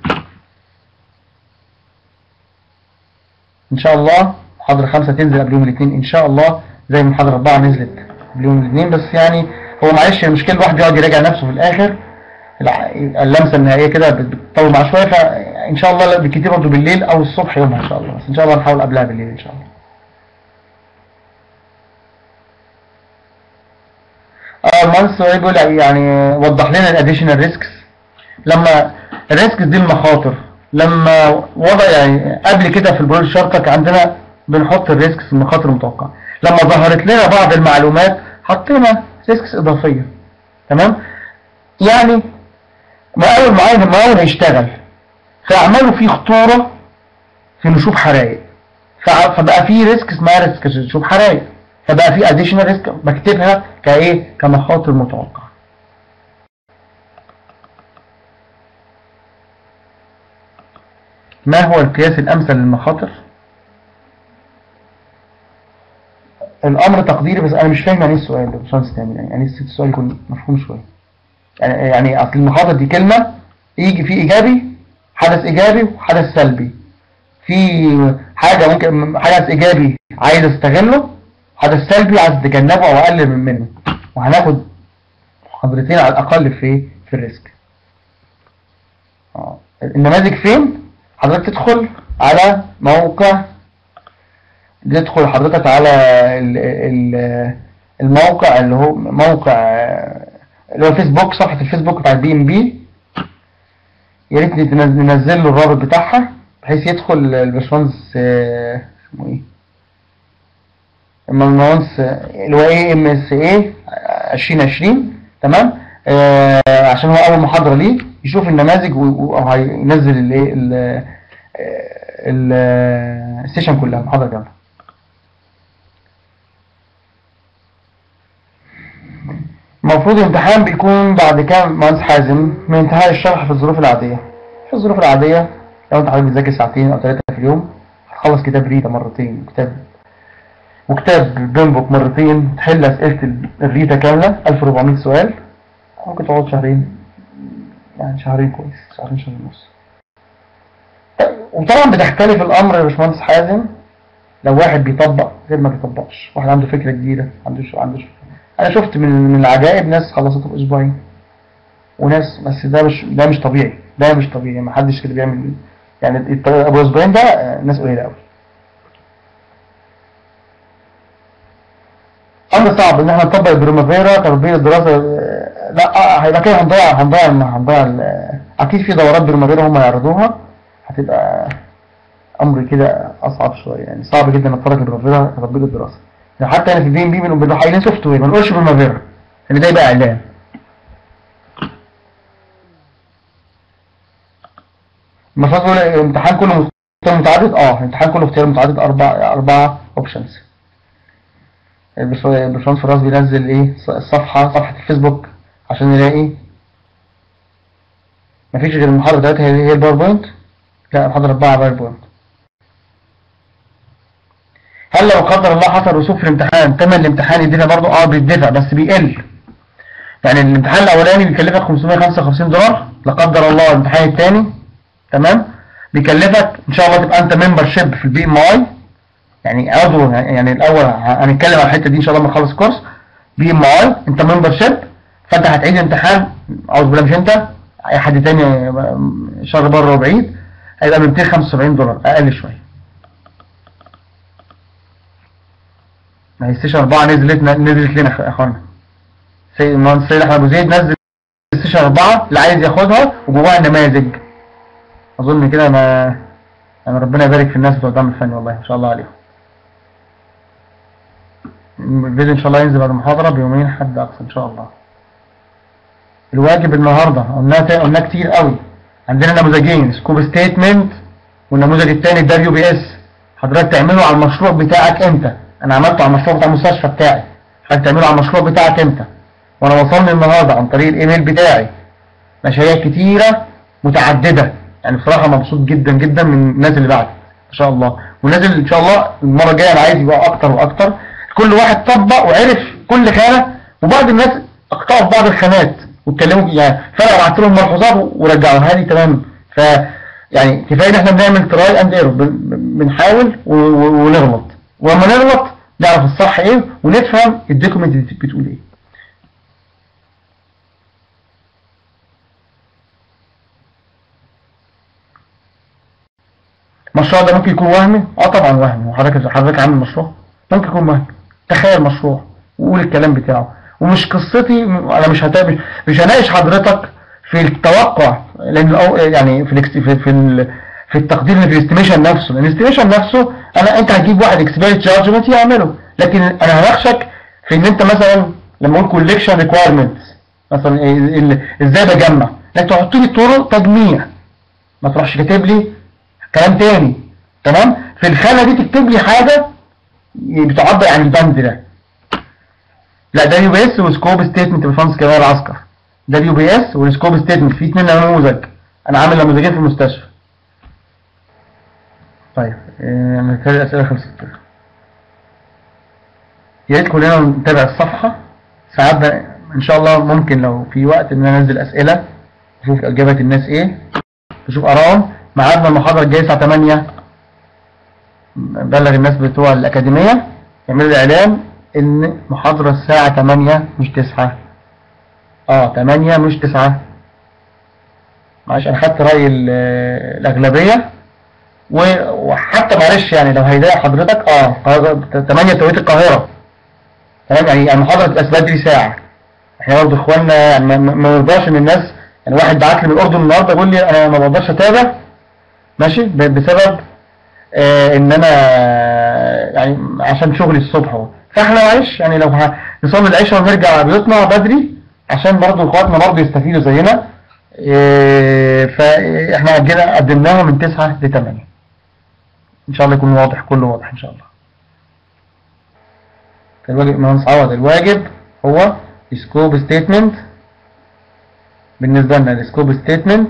A: ان شاء الله محاضرة خمسة تنزل قبل يوم الاثنين ان شاء الله زي ما محاضرة اربعة نزلت قبل يوم الاثنين بس يعني هو معلش المشكلة الواحد يقعد يراجع نفسه في الاخر الع- اللمسه النهائيه كده بت- بتطول معاه شويه فان شاء الله بالكتير برضه بالليل او الصبح يومها ان شاء الله بس ان شاء الله نحاول قبلها بالليل ان شاء الله اه المهندس سؤال بيقول يعني وضح لنا الاديشنال ريسكس لما الريسكس دي المخاطر لما وضع يعني قبل كده في البرود شارتك عندنا بنحط الريسكس المخاطر المتوقعه لما ظهرت لنا بعض المعلومات حطينا ريسكس اضافيه تمام يعني مقاول معين المقاول هيشتغل فاعملوا فيه خطوره في نشوب حرايق فع- فبقى في ريسك اسمها ريسك نشوب حرايق فبقى في اديشنال ريسك بكتبها كايه كمخاطر متوقعه ما هو القياس الامثل للمخاطر الامر تقديري بس انا مش فاهم يعني ايه السؤال ده باشمهندس تامر يعني يعني السؤال يكون مفهوم شويه يعني يعني اصل المخاطر دي كلمه يجي في ايجابي حدث ايجابي وحدث سلبي في حاجه ممكن حدث ايجابي عايز استغله حدث سلبي عايز اتجنبه او اقلل من منه وهناخد محاضرتين على الاقل في في الريسك اه النماذج فين حضرتك تدخل على موقع تدخل حضرتك على ال ال الموقع اللي هو موقع آه، اللي هو الفيسبوك صفحة الفيسبوك بتاع البي ام بي يا ريت ننزل ننزل له الرابط بتاعها بحيث يدخل الباشمهندس آه، اسمه ايه المهندس آه، اللي هو ايه ام اس ايه 2020 تمام آه عشان هو اول محاضرة ليه يشوف النماذج و- وهينزل الايه ال- آه، ال- آه، السيشن كلها المحاضرة كاملة المفروض الامتحان بيكون بعد كام مهندس حازم من انتهاء الشرح في الظروف العادية في الظروف العادية لو انت حضرتك بتذاكر ساعتين او ثلاثة في اليوم هتخلص كتاب ريتا مرتين وكتاب وكتاب بيمبوك مرتين تحل اسئلة ال- الريتا كاملة 1400 سؤال ممكن تقعد شهرين يعني شهرين كويس شهرين شهرين ونص وطبعا بتختلف الامر يا باشمهندس حازم لو واحد بيطبق غير ما بيطبقش واحد عنده فكرة جديدة ما عندوش عندوش انا شفت من من العجائب ناس خلصته في اسبوعين وناس بس ده مش ده مش طبيعي ده مش طبيعي ما حدش كده بيعمل يعني الط- ابو اسبوعين ده آه، ناس قليله قوي امر صعب ان احنا نطبق البريمافيرا كتطبيق الدراسه آه، لا آه، هيبقى كده هنضيع هنضيع هنضيع ال- آه، اكيد في دورات بريمافيرا هم يعرضوها هتبقى امر كده اصعب شويه يعني صعب جدا نتفرج البريمافيرا كتطبيق الدراسه يعني حتى انا في البي ام بي بنبقى قايلين سوفت وير ما نقولش بريمافيرا لان ده يبقى اعلان المفروض نقول الامتحان كله اختيار متعدد اه الامتحان كله اختيار متعدد اربع اربع اوبشنز الباشمهندس فراس بينزل ايه الص- الصفحه صفحه الفيسبوك عشان نلاقي مفيش غير المحاضره دلوقتي هي هي الباوربوينت لا المحاضره اربعه باوربوينت هل لو قدر الله حصل رسوب في الامتحان تمن الامتحان يدينا برضه اه بيدفع بس بيقل يعني الامتحان الاولاني بيكلفك 555 دولار لا قدر الله الامتحان الثاني تمام بيكلفك ان شاء الله تبقى انت ممبر شيب في البي ام اي يعني عضو يعني الاول ه- هنتكلم على الحته دي ان شاء الله لما نخلص الكورس بي ام اي انت ممبر شيب فانت هتعيد امتحان اعوذ بالله مش انت اي حد تاني شر بره وبعيد هيبقى ب 275 دولار اقل شويه ما هي ستيشن 4 نزلت نزلت لنا يا اخوانا سيد المهندس سيد احمد ابو زيد نزل ستيشن 4 اللي عايز ياخدها وجواها نماذج اظن كده ما يعني ربنا يبارك في الناس بتوع الدعم الفني والله ان شاء الله عليهم الفيديو ان شاء الله ينزل بعد المحاضرة بيومين حد اقصى ان شاء الله الواجب النهاردة قلناه قلناه كتير قوي عندنا نموذجين سكوب ستيتمنت والنموذج الثاني الدبليو بي اس حضرتك تعمله على المشروع بتاعك انت انا عملته على المشروع بتاع المستشفى بتاعي حضرتك تعمله على المشروع بتاعك انت وانا وصلني النهارده عن طريق الايميل بتاعي مشاريع كتيرة متعددة يعني بصراحة مبسوط جدا جدا من الناس اللي بعد ان شاء الله والناس اللي ان شاء الله المرة الجاية انا عايز يبقى اكتر واكتر كل واحد طبق وعرف كل خانة وبعض الناس اقطعوا في بعض الخانات واتكلموا يعني فانا بعت لهم ملحوظات ورجعوها لي تمام ف يعني كفايه ان احنا بنعمل تراي اند ايرور بنحاول و- و- ونغلط ولما نغلط نعرف الصح ايه ونفهم الدوكيمنت بتقول ايه المشروع ده ممكن يكون وهمي اه طبعا وهمي وحضرتك حضرتك عامل مشروع ممكن يكون وهمي تخيل مشروع وقول الكلام بتاعه ومش قصتي انا مش هتابع مش هناقش حضرتك في التوقع لان الأو- يعني في الاكس- في في, ال- في التقدير في الاستيميشن نفسه لان الاستيميشن نفسه انا انت هتجيب واحد اكسبيرت جادجمنت يعمله لكن انا هناقشك في ان انت مثلا لما اقول كوليكشن ريكويرمنتس مثلا ال- ال- ازاي بجمع لا تحط لي طرق تجميع ما تروحش كاتب لي كلام تاني تمام في الخانه دي تكتب لي حاجه بتعبر عن البند ده لا ده يو بي اس وسكوب ستيتمنت بفانس كبار العسكر ده اليو بي اس والسكوب ستيتمنت في اتنين نموذج انا عامل نموذجين في المستشفى طيب آه، مثال الاسئله خلصت كده يا ريت كلنا نتابع الصفحه ساعات ب- ان شاء الله ممكن لو في وقت ان انا انزل اسئله اشوف اجابه الناس ايه اشوف ارائهم ميعادنا المحاضره الجايه الساعه 8 بلغ الناس بتوع الاكاديميه يعملوا لي اعلان ان محاضره الساعه 8 مش 9 اه 8 مش 9 معلش انا خدت راي ال- الاغلبيه و- وحتى معلش يعني لو هيضايق حضرتك اه 8 توقيت القاهره تمام يعني يعني المحاضره تبقى بدري ساعه احنا برضه اخواننا يعني ما- ما ما نرضاش ان الناس يعني واحد بعت لي من الاردن النهارده يقول لي انا ما بقدرش اتابع ماشي ب- بسبب آه ان انا يعني عشان شغلي الصبح اهو فاحنا معلش يعني لو ه- نصلي العشاء ونرجع بيوتنا بدري عشان برضه اخواتنا برضه يستفيدوا زينا آه، فاحنا كده قدمناها من 9 ل 8 ان شاء الله يكون واضح كله واضح ان شاء الله الواجب مهندس عوض الواجب هو سكوب ستيتمنت بالنسبة لنا السكوب ستيتمنت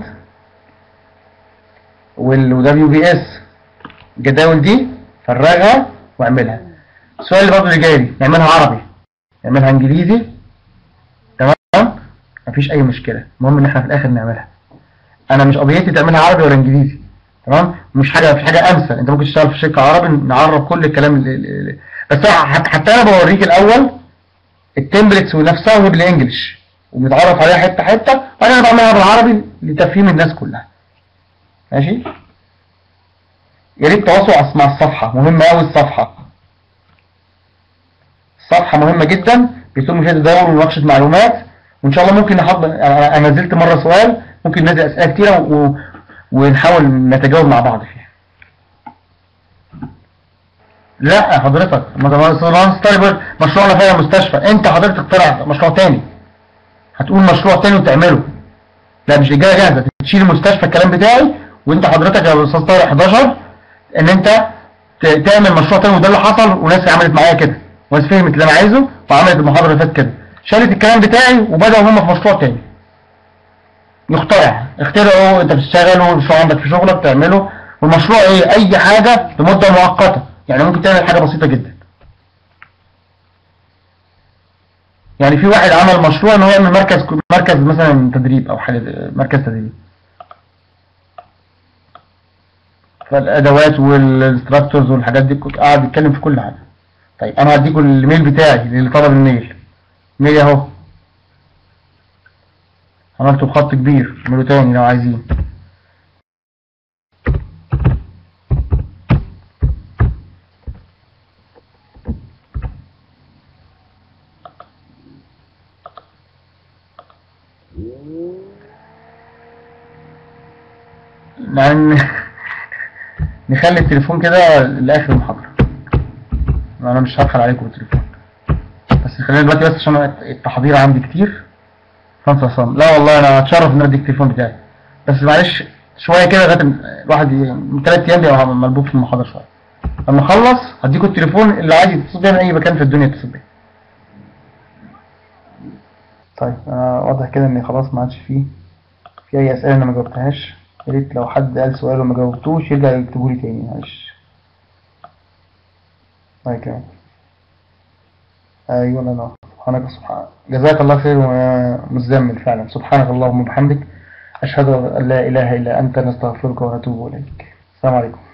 A: والدبليو بي اس الجداول دي فرغها واعملها السؤال اللي برضه اللي جاي لي نعملها عربي نعملها انجليزي تمام مفيش اي مشكله المهم ان احنا في الاخر نعملها انا مش قضيتي تعملها عربي ولا انجليزي تمام مش حاجه مش حاجه امثل انت ممكن تشتغل في شركه عربي نعرب كل الكلام اللي اللي- بس أنا حت- حتى انا بوريك الاول التمبلتس ونفسها وهي بالانجلش وبنتعرف عليها حته حته وانا بعملها بالعربي لتفهيم الناس كلها ماشي يا ريت تواصلوا مع الصفحه مهمه قوي الصفحه الصفحه مهمه جدا بيتم فيها تداول ومناقشه معلومات وان شاء الله ممكن نحضر انا أنا نزلت مره سؤال ممكن ننزل اسئله كتيره و... ونحاول نتجاوب مع بعض فيها لا حضرتك ما طالب مشروعنا فيها مستشفى انت حضرتك اخترع مشروع تاني هتقول مشروع تاني وتعمله لا مش اجابه جاهزه تشيل المستشفى الكلام بتاعي وانت حضرتك يا استاذ طارق 11 ان انت ت- تعمل مشروع تاني وده اللي حصل وناس عملت معايا كده وناس فهمت اللي انا عايزه وعملت المحاضره اللي فاتت كده شالت الكلام بتاعي وبداوا هم في مشروع تاني يخترع اخترعوا انت بتشتغل ومشروع عندك في شغلك تعمله والمشروع ايه اي حاجه لمده مؤقته يعني ممكن تعمل حاجه بسيطه جدا يعني في واحد عمل مشروع ان هو يعمل مركز مركز مثلا تدريب او حاجه مركز تدريب فالادوات والانستراكتورز والحاجات دي كنت قاعد يتكلم في كل حاجه طيب انا هديكم الميل بتاعي اللي طلب الميل ميل اهو عملته بخط كبير اعمله تاني لو عايزين لان نخلي التليفون كده لاخر المحاضره انا مش هدخل عليكم بالتليفون بس خلينا دلوقتي بس عشان التحضير عندي كتير خمسة صم لا والله انا هتشرف ان اديك التليفون بتاعي بس معلش شويه كده لغايه ما الواحد ي- من ثلاث ايام بيبقى ملبوب في المحاضره شويه لما اخلص هديكوا التليفون اللي عايز يتصل بيا من اي مكان في الدنيا يتصل بيا طيب انا واضح كده ان خلاص ما عادش فيه في اي اسئله انا ما جاوبتهاش يا ريت لو حد قال سؤال وما جاوبتوش يرجع يكتبه لي تاني معلش الله يكرمك ايوه انا سبحانك سبحان جزاك الله خير ويا مزمل فعلا سبحانك اللهم وبحمدك اشهد ان لا اله الا انت نستغفرك ونتوب اليك السلام عليكم